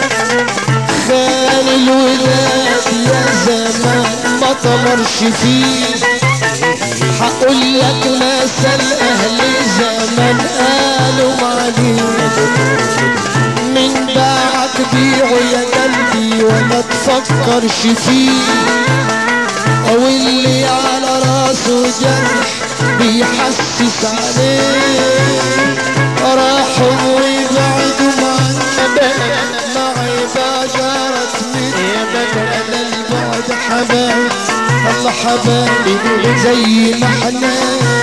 خان الوداد يا زمان ما طمرش فيه هقول لك مثل اهل زمان قالوا عليه من باعك بيعه يا قلبي ولا تفكرش فيه او اللي على راسه جرح بيحسس عليه راحوا ويبعدوا معنا معي بجرت مثل انا البعد حبايب الله حبايب زي ما احنا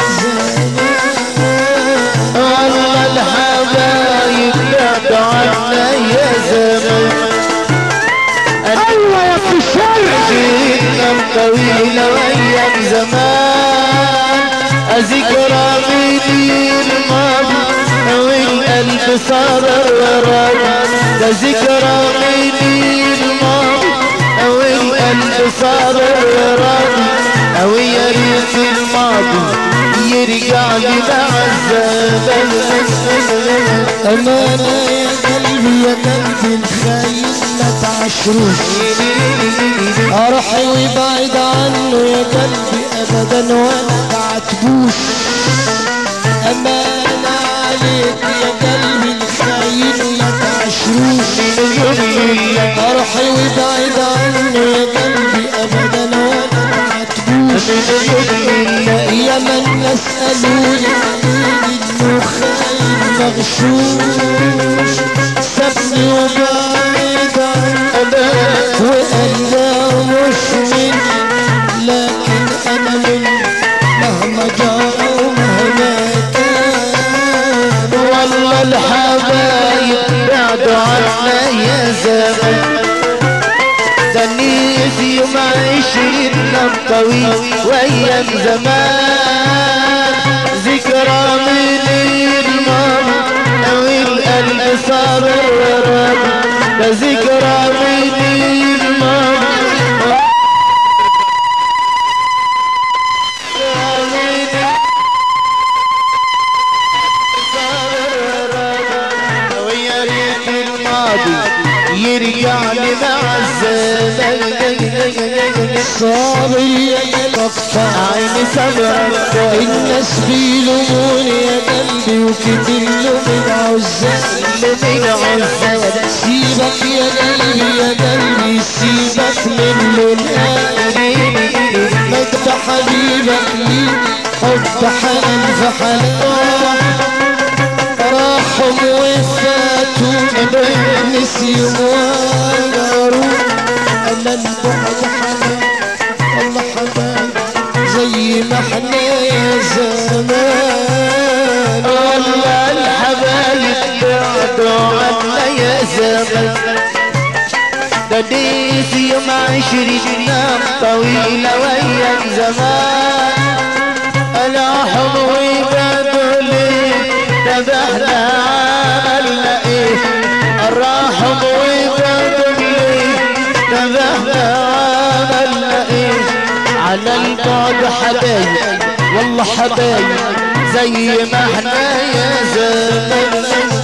زمان والله الحبايب بعد عنا يا زمان ايوه يا ابن الشرع جيتنا طويلة وايام زمان ذكرى بيدي الماضي والقلب صار وراك ده ذكرى بيدي الماضي والقلب صار وراك او يا ريت الماضي يرجع لي مع الزمن أمانة يا قلبي يا قلبي الخاين ما تعشروش أروحي ويبعد عنه يا قلبي أبدا ولا تعاتبوش أمانة عليك يا قلبي الخاين ما تعشروش أروحي ويبعد عنه يا قلبي أبدا ولا تعاتبوش يا من نسألوني إنه خاين مغشوش سابني وبعيد عنك وقال لا مش مني لكن أنا مني مهما جرى ومهما كان والله الحبايب بعدوا عنا يا زمان ده نسي يوم عشرتنا الطويل وايام زمان ذكرى من الماضي او القلب صار وراك ده ذكرى من الماضي ويا ريت الماضي يرجع لي مع الزمن صابر يا قلبي عيني صبرك الناس بيلوموني يا قلبي وكتير من عزال من عزال سيبك يا قلبي يا قلبي سيبك من الآن مجد حبيبك لي حب حنان في حنان راحوا وفاتوا نسيوا وغاروا أنا البعد حنان الله حنان زي ما احنا يا زمان والله الحبايب بعدوا عنا يا زمن ده ديس يوم عشرتنا طويلة وايام زمان الأحم ويبادوا لي تبعنا عملنا ايه الرحم ويبادوا لي تبعنا عملنا ايه على البعد حبايب والله حبايب زي ما احنا يا زمان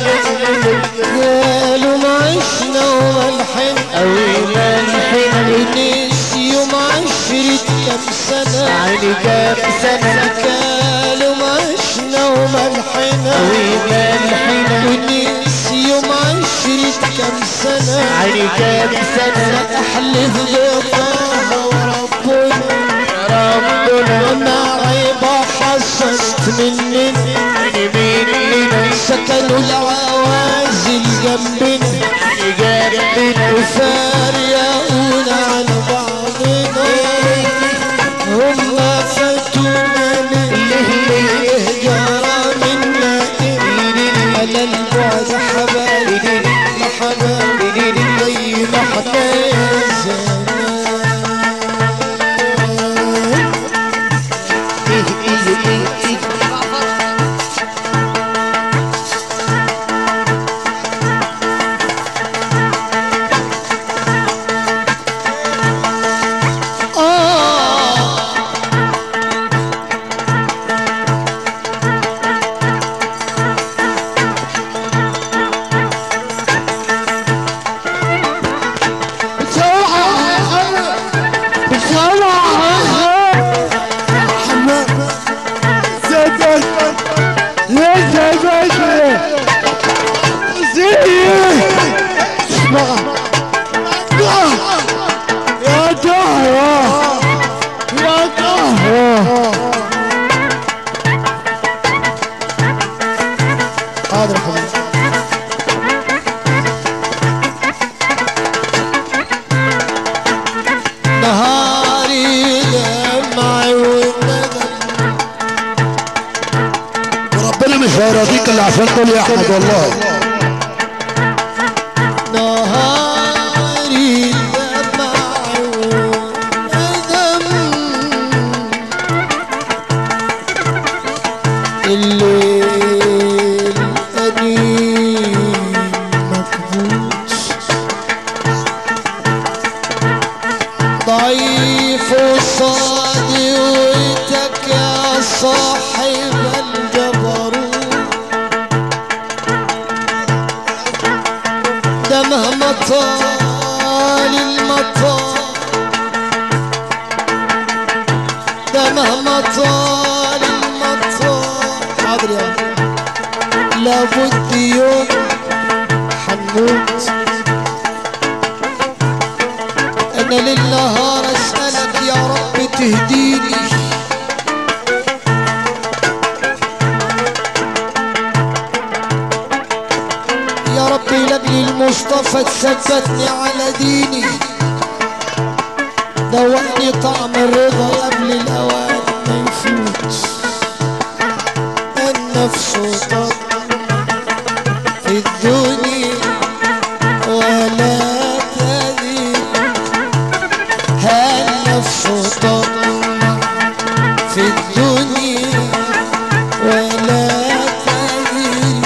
قالوا ما عشنا وملحن أوي ملحنا ونسيوا عشرة كم سنة عيني كام سنة قالوا ما عشنا وملحنا أوي ملحنا ونسيوا عشرة كم سنة عيني كام سنة أحلف بطه وربنا ربنا معيبة حصلت مننا مننا سكنوا العوازل جنبنا جاب يفارقون عن بعضنا هم فتونا للهجرة منا على البعد حبايبي ما حبايبي زي ما احنا حاضر يا حبيبي نهاري دمعي والندم وربنا مش هيراضيك الا عشان تقول يا احمد والله نهاري دمعي والندم الليل قديم مكبوت ضعيف وصادي ويتك يا صاحب الجبروت ده مهما طال المطار ده مهما طال المطار حاضر يا أخي. لابد يوم حنموت انا للنهار اسالك يا رب تهديني يا رب لابني المصطفى تثبتني على ديني دوقني طعم الرضا قبل الاوان ما يفوت النفس تطمع في الدنيا ولا تدري النفس تطمع في الدنيا ولا تدري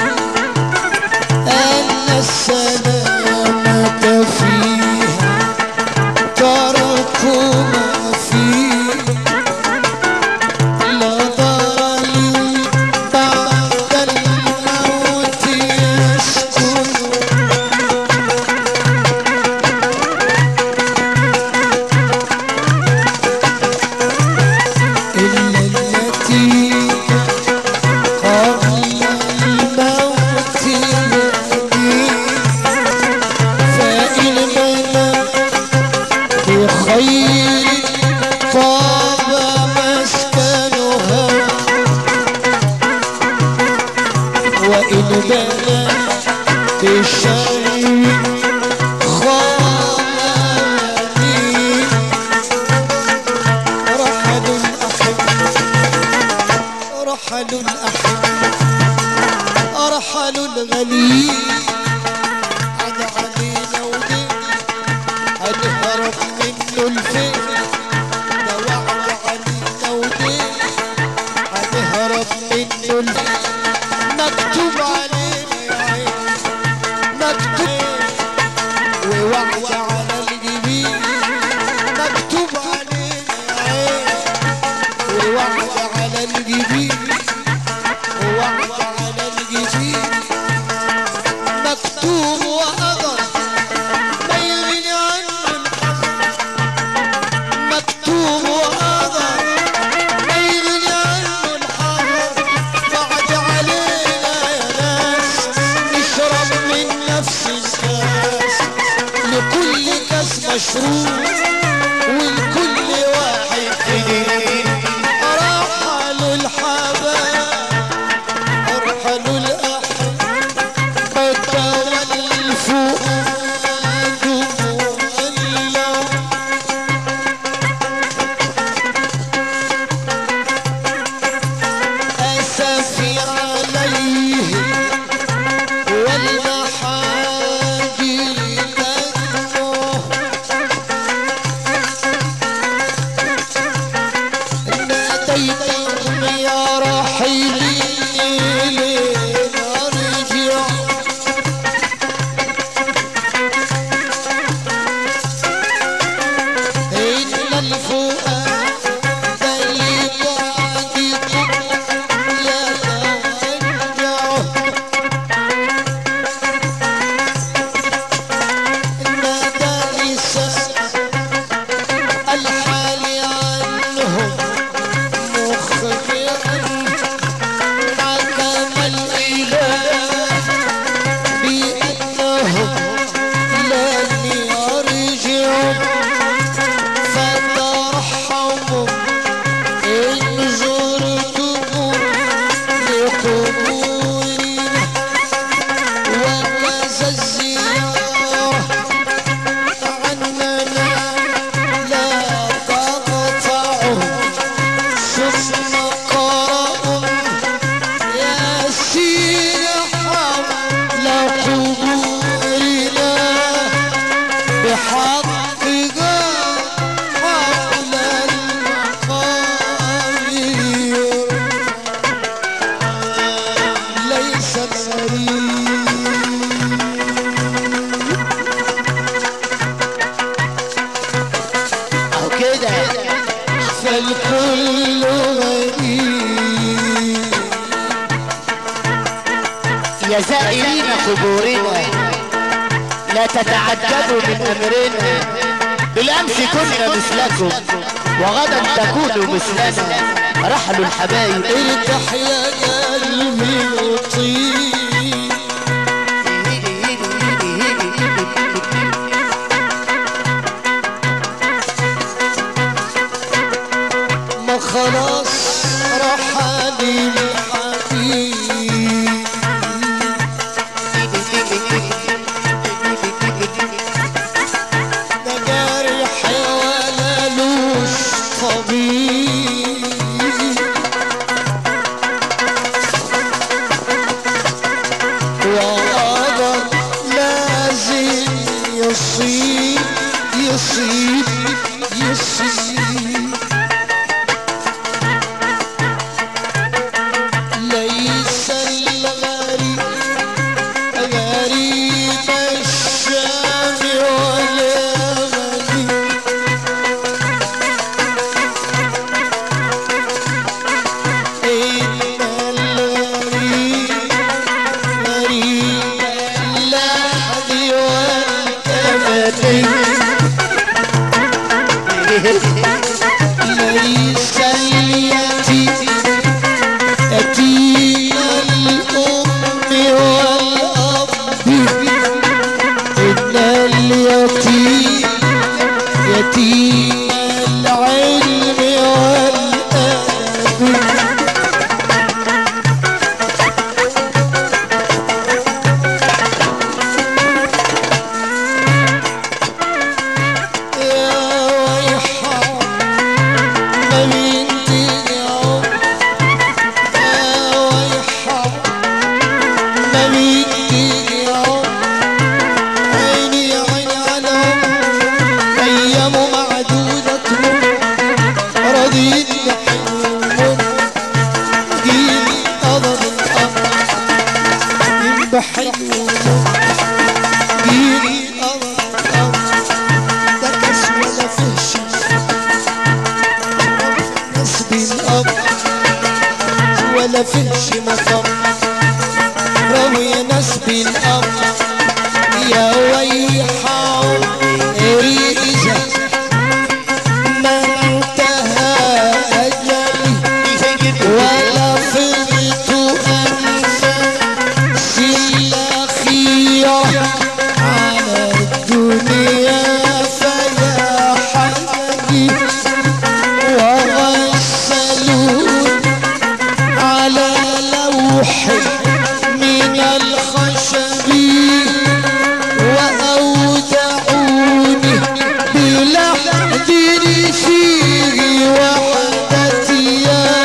أن السلامة فيها ترك ما فيه لا ضر لي بعد الموت يسكن إلا التي قبل الموت يهدي فإن بنى بخير طاب مسكنها وإن بنى بشر خاب يهدي رحل الأحبة رحل الأحبة أرحل الغليل عد علينا ودين هنهرب منه الفين ده وعد علينا ودين هنهرب منه الفين مكتوب علينا يا عين مكتوب ووعد على الجبين مكتوب علينا يا عين ووعد على الجبين ووعد على الجبين مكتوب وقدر ما يغني عنه الحزن مكتوب وقدر ما يغني عنه الحزن بعد علينا يا ناس نشرب من نفس الكاس لكل كاس مشروب ولكل واحد فينا رحلوا الحبايب رحلوا الأحباب والفؤاد قبورنا لا تتعجبوا من امرنا بالامس كنا مثلكم وغدا تكونوا مثلنا رحلوا الحبايب ارتاح يا قلبي وطير ما خلاص راح علي الحبيب ده جرح ولا لوش طبيب وقدر لازم يصيب يصيب يصيب ليس الغريب غريب الشام ولا غريب إن الغريب غريب اللحد والأبد ليس اليتيم يتيم الأم والأب إن اليتيم يتيم العلم والأدب يا ويحا ما بينتهي عمر يا ويحا ما بينتهي عمر عيني عيني على عمر أيامه معدودة رضيت بحلمه جيلي قضى الأمر بحلمه جيلي قضى الأمر ده كاس ولا فيش ناس بالأمر ولا فيش مطر روي ناس بالأمر يا ويحا ريزة ما انتهى أجلي ولا فضلت أنسى سلا خيرة على الدنيا فيا حبيبي وغسلون على لوح من الخشب وأودعوني بلحد فيه وحدتي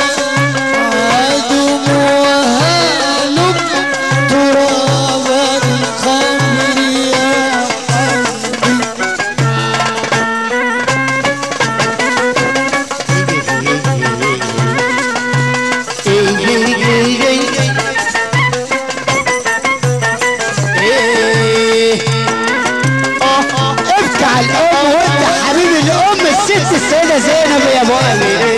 عدم وهالم تراب القبر يا حبيبي ابكع الام وانت حبيب الام الست السيدة زينب يا ابو ايمن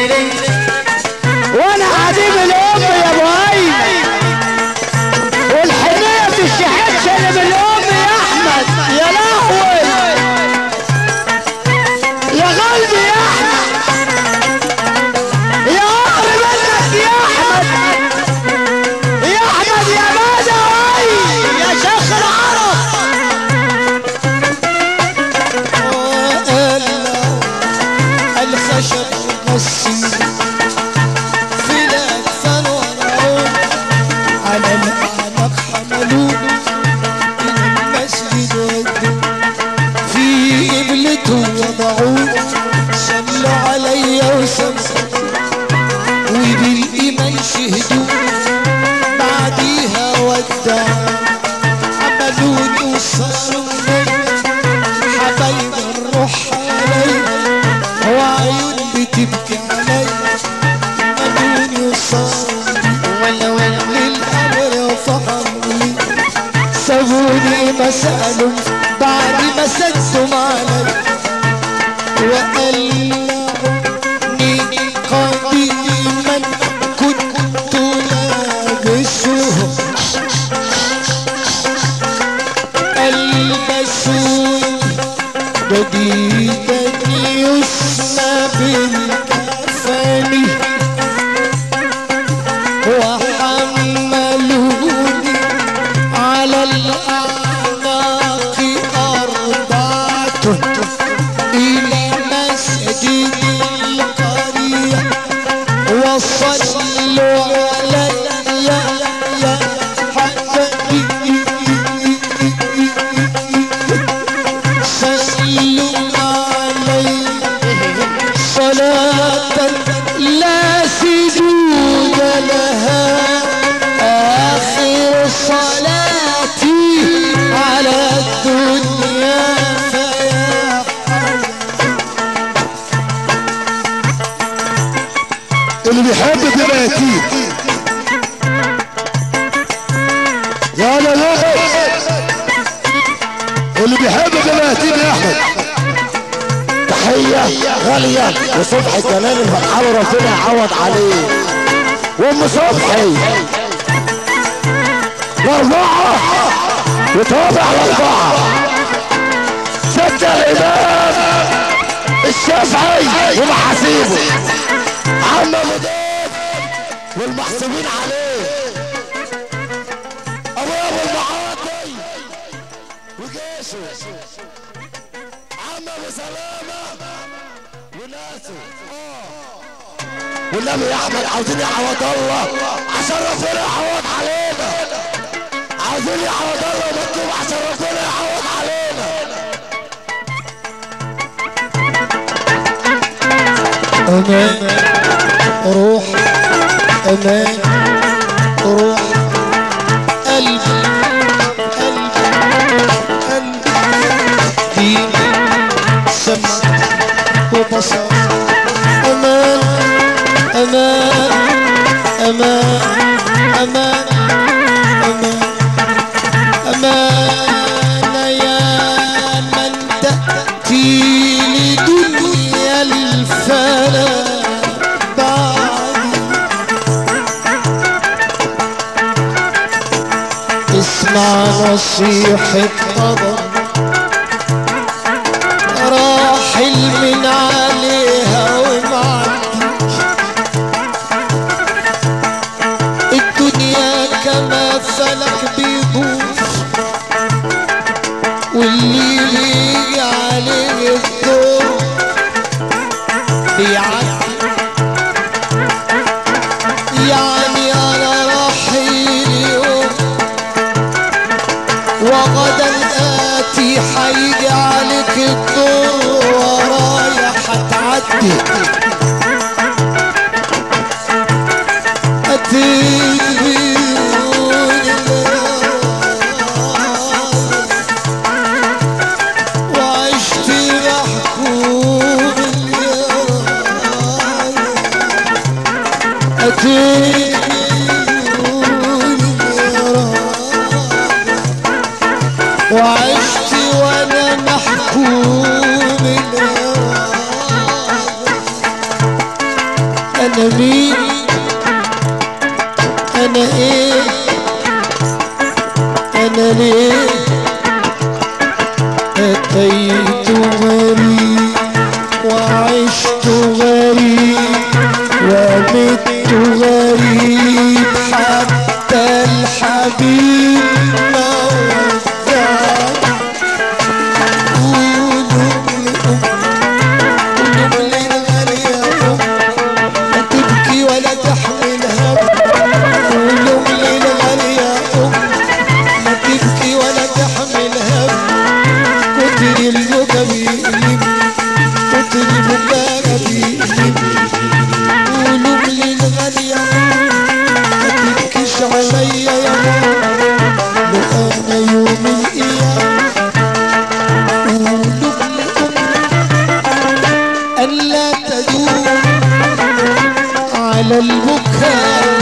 وانا عديم الام يا ابو ايمن والحنية الشحات شنب الام يا احمد يا لهوي يا قلبي يا احمد يا قهر منك يا احمد يا احمد يا بدوي يا شيخ العرب الخشب جديدا يسمى بالكفن وحملوني على الأعناق أربعة إلى مسجد القرية وصلوا علي يا حبيبي صلوا علي صلاة لا سجود لها آخر صلاتي على الدنيا فيا اللي بيحب بيبقى يتيم يا لا لا اللي بيحب بيبقى يتيم يا احمد تحية غالية وصبحي كمان الفتحة ربنا يعوض عليه وام صبحي الأربعة وطابع الأربعة ستة الإمام الشافعي ومحاسيبه عم مضيف والمحسوبين عليه ابو ابو المعاطي وجيشه عم ابو سلامه وناسه والنبي يا احمد عاوزين يعوض الله عشان ربنا يعوض علينا عاوزين يعوض الله مكتوب عشان ربنا يعوض علينا أمان روح أمان روح قلبي قلبي قلبي دين سمع وبصر أمان أمان أمان أمان أمان أمان يا من تأتي لدنيا الفنا بعد اسمع نصيحة قدر راحل من عليها ومعدي الدنيا كما فلك بيدور واللي يجي عليه الدور بيعدي يعني انا رحيل يوم وغدا اتي حيجي عليك الدور ورايا هتعدي اتيت بيقول وعشت محكوم اليوم أتيت بيقول وعشت وانا محكوم اليوم انا مين انا ايه انا ليه أتيت غريب وعشت غريب ومت غريب حتى الحبيب ما ودعني قولوا لأم قولوا للغالية أم لا تبكي ولا تحمل هم قولوا للغالية أم لا تبكي ولا تحمل هم كتر البكا بيقلب كتر البكا بيقلب قولوا للغالية ما تبكيش عليا يا ماما لو انا يوم القيامة قولوا لأم ألا تدوم على البكاء